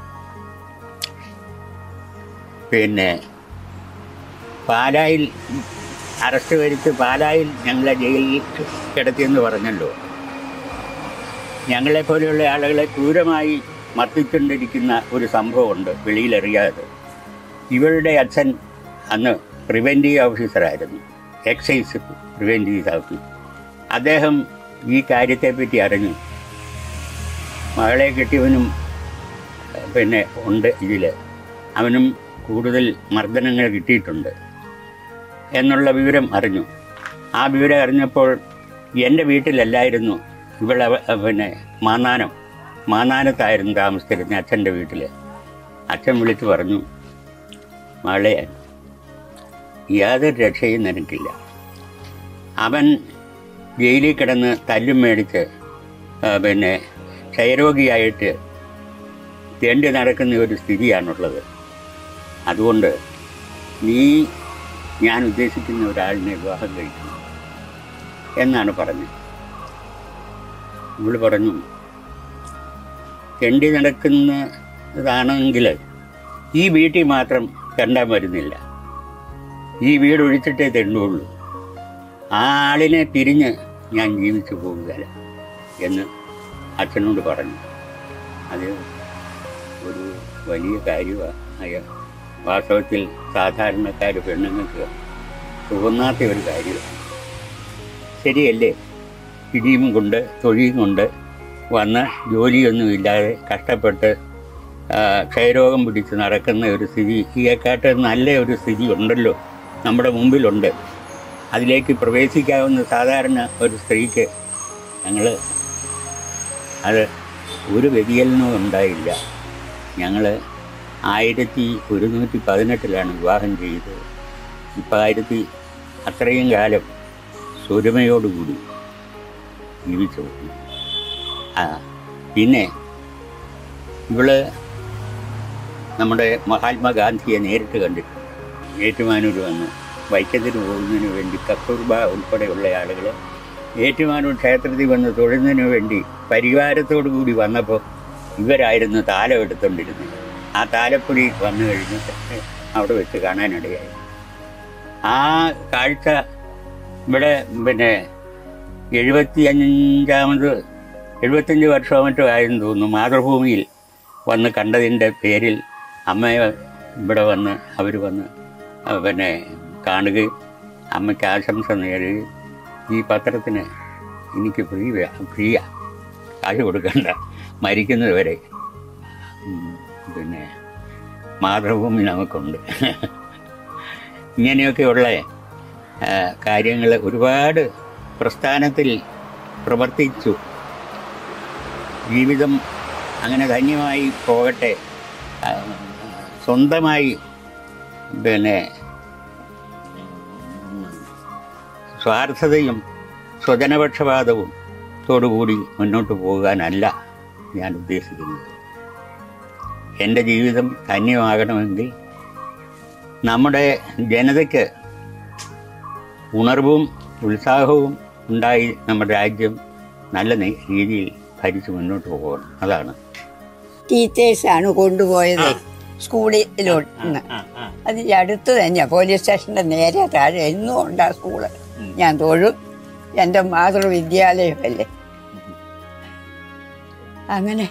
പിന്നെ പാലായിൽ അറസ്റ്റ് വരുത്തി പാലായിൽ ഞങ്ങളെ ജയിലിൽ കിടത്തിയെന്ന് പറഞ്ഞല്ലോ ഞങ്ങളെ പോലെയുള്ള ആളുകളെ ക്രൂരമായി മർദ്ദിച്ചുകൊണ്ടിരിക്കുന്ന ഒരു സംഭവമുണ്ട് വെളിയിലറിയാതെ ഇവരുടെ അച്ഛൻ അന്ന് പ്രിവെൻറ്റീവ് ഓഫീസറായിരുന്നു എക്സൈസ് പ്രിവെൻറ്റീവ് ഓഫീസർ അദ്ദേഹം ഈ കാര്യത്തെപ്പറ്റി അറിഞ്ഞു മകളെ കിട്ടിയവനും ഏഹ്, പിന്നെ ഉണ്ട് ഇതിൽ അവനും കൂടുതൽ മർദ്ദനങ്ങൾ കിട്ടിയിട്ടുണ്ട് എന്നുള്ള വിവരം അറിഞ്ഞു ആ വിവരം അറിഞ്ഞപ്പോൾ എൻ്റെ വീട്ടിലല്ലായിരുന്നു ഇവളെ പിന്നെ മാന്നാനം മാന്നാനത്തായിരുന്നു താമസിച്ചിരുന്നത് അച്ഛൻ്റെ വീട്ടിൽ അച്ഛൻ വിളിച്ച് പറഞ്ഞു മകളെ യാതൊരു രക്ഷയും നിനക്കില്ല അവൻ ജയിലിൽ കിടന്ന് തല്ലും മേടിച്ച് ആ, പിന്നെ ക്ഷയരോഗിയായിട്ട് തേണ്ടി നടക്കുന്ന ഒരു സ്ഥിതിയാണുള്ളത് അതുകൊണ്ട് നീ ഞാൻ ഉദ്ദേശിക്കുന്ന ഒരാളിനെ വിവാഹം കഴിക്കണം എന്നാണ് പറഞ്ഞത് ഇവള് പറഞ്ഞു തെണ്ടി നടക്കുന്നതാണെങ്കിൽ ഈ വീട്ടിൽ മാത്രം കണ്ടാൻ വരുന്നില്ല ഈ വീട് ഒഴിച്ചിട്ടേ തെണ്ടുള്ളൂ ആ ആളിനെ പിരിഞ്ഞ് ഞാൻ ജീവിച്ചു പോകുകയില്ല എന്ന് അച്ഛനോട് പറഞ്ഞു അത് ഒരു വലിയ കാര്യമായ വാസ്തവത്തിൽ സാധാരണക്കാർ പെണ്ണുങ്ങൾക്ക് തോന്നാത്ത ഒരു കാര്യമാണ് ശരിയല്ലേ ഇടിയും കൊണ്ട് തൊഴിയും കൊണ്ട് വന്ന് ജോലിയൊന്നുമില്ലാതെ കഷ്ടപ്പെട്ട് ആ, ക്ഷയരോഗം പിടിച്ച് നടക്കുന്ന ഒരു സ്ഥിതി ഈയെക്കാട്ട് നല്ല ഒരു സ്ഥിതി ഉണ്ടല്ലോ നമ്മുടെ മുമ്പിലുണ്ട് അതിലേക്ക് പ്രവേശിക്കാവുന്ന സാധാരണ ഒരു സ്ത്രീക്ക് ഞങ്ങൾ അത് ഒരു വ്യതിചലനവും ഉണ്ടായില്ല ഞങ്ങൾ ആയിരത്തി ഒരുന്നൂറ്റി പതിനെട്ടിലാണ് വിവാഹം ചെയ്തത് ഇപ്പം ആയിരത്തി അത്രയും കാലം സ്വരുമയോടുകൂടി ജീവിച്ചു പോകുന്നു ആ പിന്നെ ഇവള് നമ്മുടെ മഹാത്മാഗാന്ധിയെ നേരിട്ട് കണ്ടിട്ടുണ്ട് ഏറ്റുമാനൂർ വന്ന് വൈക്കത്തിന് പോകുന്നതിന് വേണ്ടി കസ്തൂർബ ഉൾപ്പെടെയുള്ള ആളുകൾ ഏറ്റുമാനൂർ ക്ഷേത്രത്തിൽ വന്ന് തൊഴുന്നതിന് വേണ്ടി പരിവാരത്തോടു കൂടി വന്നപ്പോൾ ഇവരായിരുന്നു താലം എടുത്തുകൊണ്ടിരുന്നത് ആ താലപ്പൊലി വന്നു കഴിഞ്ഞിട്ട് അവിടെ വെച്ച് കാണാനിടയായി ആ കാഴ്ച ഇവിടെ പിന്നെ എഴുപത്തി അഞ്ചാമത് എഴുപത്തഞ്ച് വർഷമോ മറ്റോ ആയെന്ന് തോന്നുന്നു മാതൃഭൂമിയിൽ വന്ന് കണ്ടതിൻ്റെ പേരിൽ അമ്മയെ ഇവിടെ വന്ന് അവർ വന്ന് ആ, പിന്നെ കാണുകയും അമ്മയ്ക്ക് ആശംസ നേടുകയും ഈ പത്രത്തിന് എനിക്ക് ഫ്രീ വേ- ഫ്രീയാ കാശ് കൊടുക്കണ്ട മരിക്കുന്നത് വരെ ഉം, പിന്നെ മാതൃഭൂമി നമുക്കുണ്ട് ഇങ്ങനെയൊക്കെയുള്ള കാര്യങ്ങൾ ഒരുപാട് പ്രസ്ഥാനത്തിൽ പ്രവർത്തിച്ചു ജീവിതം അങ്ങനെ ധന്യമായി പോകട്ടെ ആ, സ്വന്തമായി പിന്നെ സ്വാർത്ഥതയും സ്വജനപക്ഷപാതവും തോടുകൂടി മുന്നോട്ട് പോകാനല്ല ഞാൻ ഉദ്ദേശിക്കുന്നത് എൻ്റെ ജീവിതം ധന്യമാകണമെങ്കിൽ നമ്മുടെ ജനതയ്ക്ക് ഉണർവും ഉത്സാഹവും ഉണ്ടായി നമ്മുടെ രാജ്യം നല്ല നി- രീതിയിൽ ഭരിച്ച് മുന്നോട്ട് പോകണം അതാണ് ടീച്ചേഴ്സാണ് കൊണ്ടുപോയത് സ്കൂളിലോട്ട് അത് ഈ അടുത്ത് തന്നെയാ പോലീസ് സ്റ്റേഷന്റെ നേരെ താഴെ എന്നും ഉണ്ട് ആ സ്കൂള് ഞാൻ തൊഴും എൻ്റെ മാതൃവിദ്യാലയമല്ലേ അങ്ങനെ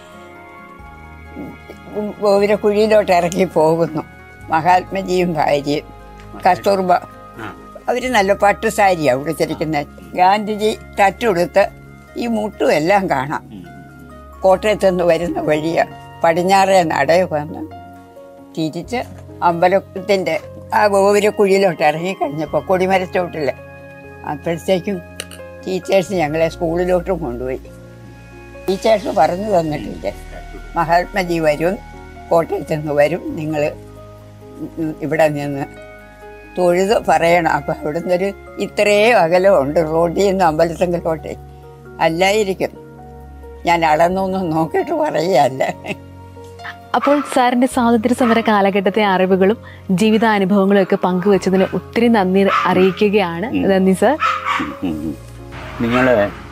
ഗോപുര കുഴിയിലോട്ട് ഇറങ്ങി പോകുന്നു മഹാത്മജിയും ഭാര്യയും കസ്തൂർബ അവർ നല്ല പട്ടുസാരിയാണ് ഉടുത്തിരിക്കുന്നത് ഗാന്ധിജി തട്ടുടുത്ത് ഈ മുട്ടും എല്ലാം കാണാം കോട്ടയത്ത് നിന്ന് വരുന്ന വഴിയ പടിഞ്ഞാറേ നടയിൽ വന്ന് തിരിച്ച് അമ്പലത്തിൻ്റെ ആ ഗോപുരക്കുഴിയിലോട്ട് ഇറങ്ങി കഴിഞ്ഞപ്പോൾ കൊടിമരച്ചോട്ടിൽ അപ്പോഴത്തേക്കും ടീച്ചേഴ്സ് ഞങ്ങളെ സ്കൂളിലോട്ടും കൊണ്ടുപോയി ടീച്ചേഴ്സ് പറഞ്ഞു തന്നിട്ടില്ലേ മഹാത്മജി വരും കോട്ടയത്ത് നിന്ന് വരും നിങ്ങൾ ഇവിടെ നിന്ന് തൊഴുത് പറയണം അപ്പം അവിടെ നിന്നൊരു ഇത്രയും അകലമുണ്ട് റോഡിൽ നിന്ന് അമ്പലത്തെങ്കിലോട്ടെ അല്ലായിരിക്കും ഞാൻ അളന്നൊന്നും നോക്കിയിട്ട് പറയുകയല്ല അപ്പോൾ സാറിന്റെ സ്വാതന്ത്ര്യ സമര കാലഘട്ടത്തെ അറിവുകളും ജീവിതാനുഭവങ്ങളും ഒക്കെ പങ്കുവച്ചതിന് ഒത്തിരി നന്ദി അറിയിക്കുകയാണ് നന്ദി സാർ നിങ്ങൾ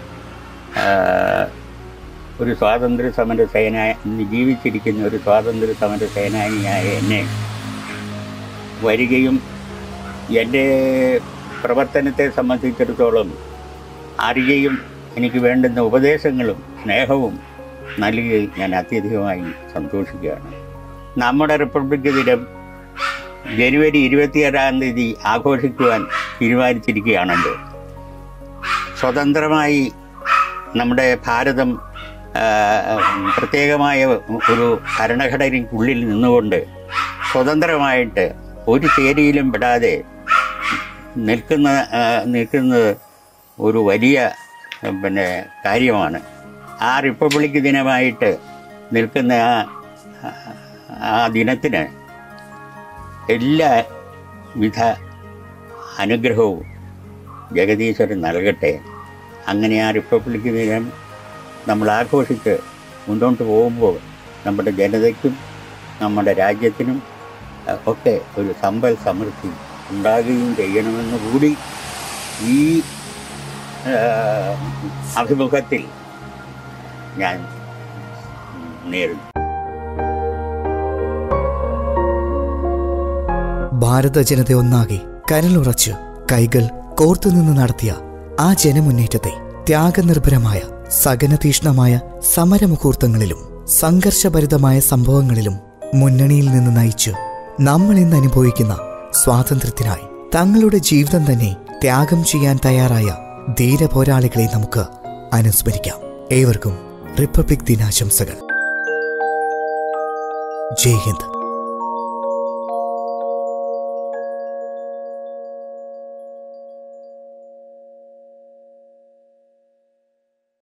ഒരു സ്വാതന്ത്ര്യ സമര സേനായ ഇന്ന് ജീവിച്ചിരിക്കുന്ന ഒരു സ്വാതന്ത്ര്യ സമര സേനാനിയായ എന്നെ വരികയും എൻ്റെ പ്രവർത്തനത്തെ സംബന്ധിച്ചിടത്തോളം അറിയുകയും എനിക്ക് വേണ്ടുന്ന ഉപദേശങ്ങളും സ്നേഹവും നൽകുകയും ഞാൻ അത്യധികമായി സന്തോഷിക്കുകയാണ് നമ്മുടെ റിപ്പബ്ലിക് ദിനം ജനുവരി ഇരുപത്തിയേഴാം തീയതി ആഘോഷിക്കുവാൻ തീരുമാനിച്ചിരിക്കുകയാണല്ലോ സ്വതന്ത്രമായി നമ്മുടെ ഭാരതം ആ, പ്രത്യേകമായ ഒരു ഭരണഘടനയ്ക്കുള്ളിൽ നിന്നുകൊണ്ട് സ്വതന്ത്രമായിട്ട് ഒരു ചേരിയിലും പെടാതെ നിൽക്കുന്ന ആ, നിൽക്കുന്നത് ഒരു വലിയ ആ, പിന്നെ കാര്യമാണ് ആ റിപ്പബ്ലിക് ദിനമായിട്ട് നിൽക്കുന്ന ആ ആ ദിനത്തിന് എല്ലാ വിധ അനുഗ്രഹവും ജഗദീശ്വരൻ നൽകട്ടെ അങ്ങനെ ആ റിപ്പബ്ലിക് ദിനം നമ്മൾ ആഘോഷിച്ച് മുന്നോട്ട് പോകുമ്പോൾ നമ്മുടെ ജനതയ്ക്കും നമ്മുടെ രാജ്യത്തിനും അഹ്, ഒക്കെ ഒരു സമ്പൽ സമൃദ്ധി ഉണ്ടാകുകയും ചെയ്യണമെന്ന് കൂടി ഈ ആഹ്, അഭിമുഖത്തിൽ ഞാൻ നേരുന്നു ഭാരത ജനത ഒന്നാകെ കനലുറച്ച് കൈകൾ കോർത്തുനിന്ന് നടത്തിയ ആ ജനമുന്നേറ്റത്തെ ത്യാഗനിർഭരമായ സകനതീഷ്ണമായ സമരമുഹൂർത്തങ്ങളിലും സംഘർഷഭരിതമായ സംഭവങ്ങളിലും മുന്നണിയിൽ നിന്ന് നയിച്ച് നമ്മൾ ഇന്ന് അനുഭവിക്കുന്ന സ്വാതന്ത്ര്യത്തിനായി തങ്ങളുടെ ജീവിതം തന്നെ ത്യാഗം ചെയ്യാൻ തയ്യാറായ ധീരപോരാളികളെ നമുക്ക് അനുസ്മരിക്കാം ഏവർക്കും റിപ്പബ്ലിക് ദിനാശംസകൾ ജയ് ഹിന്ദ്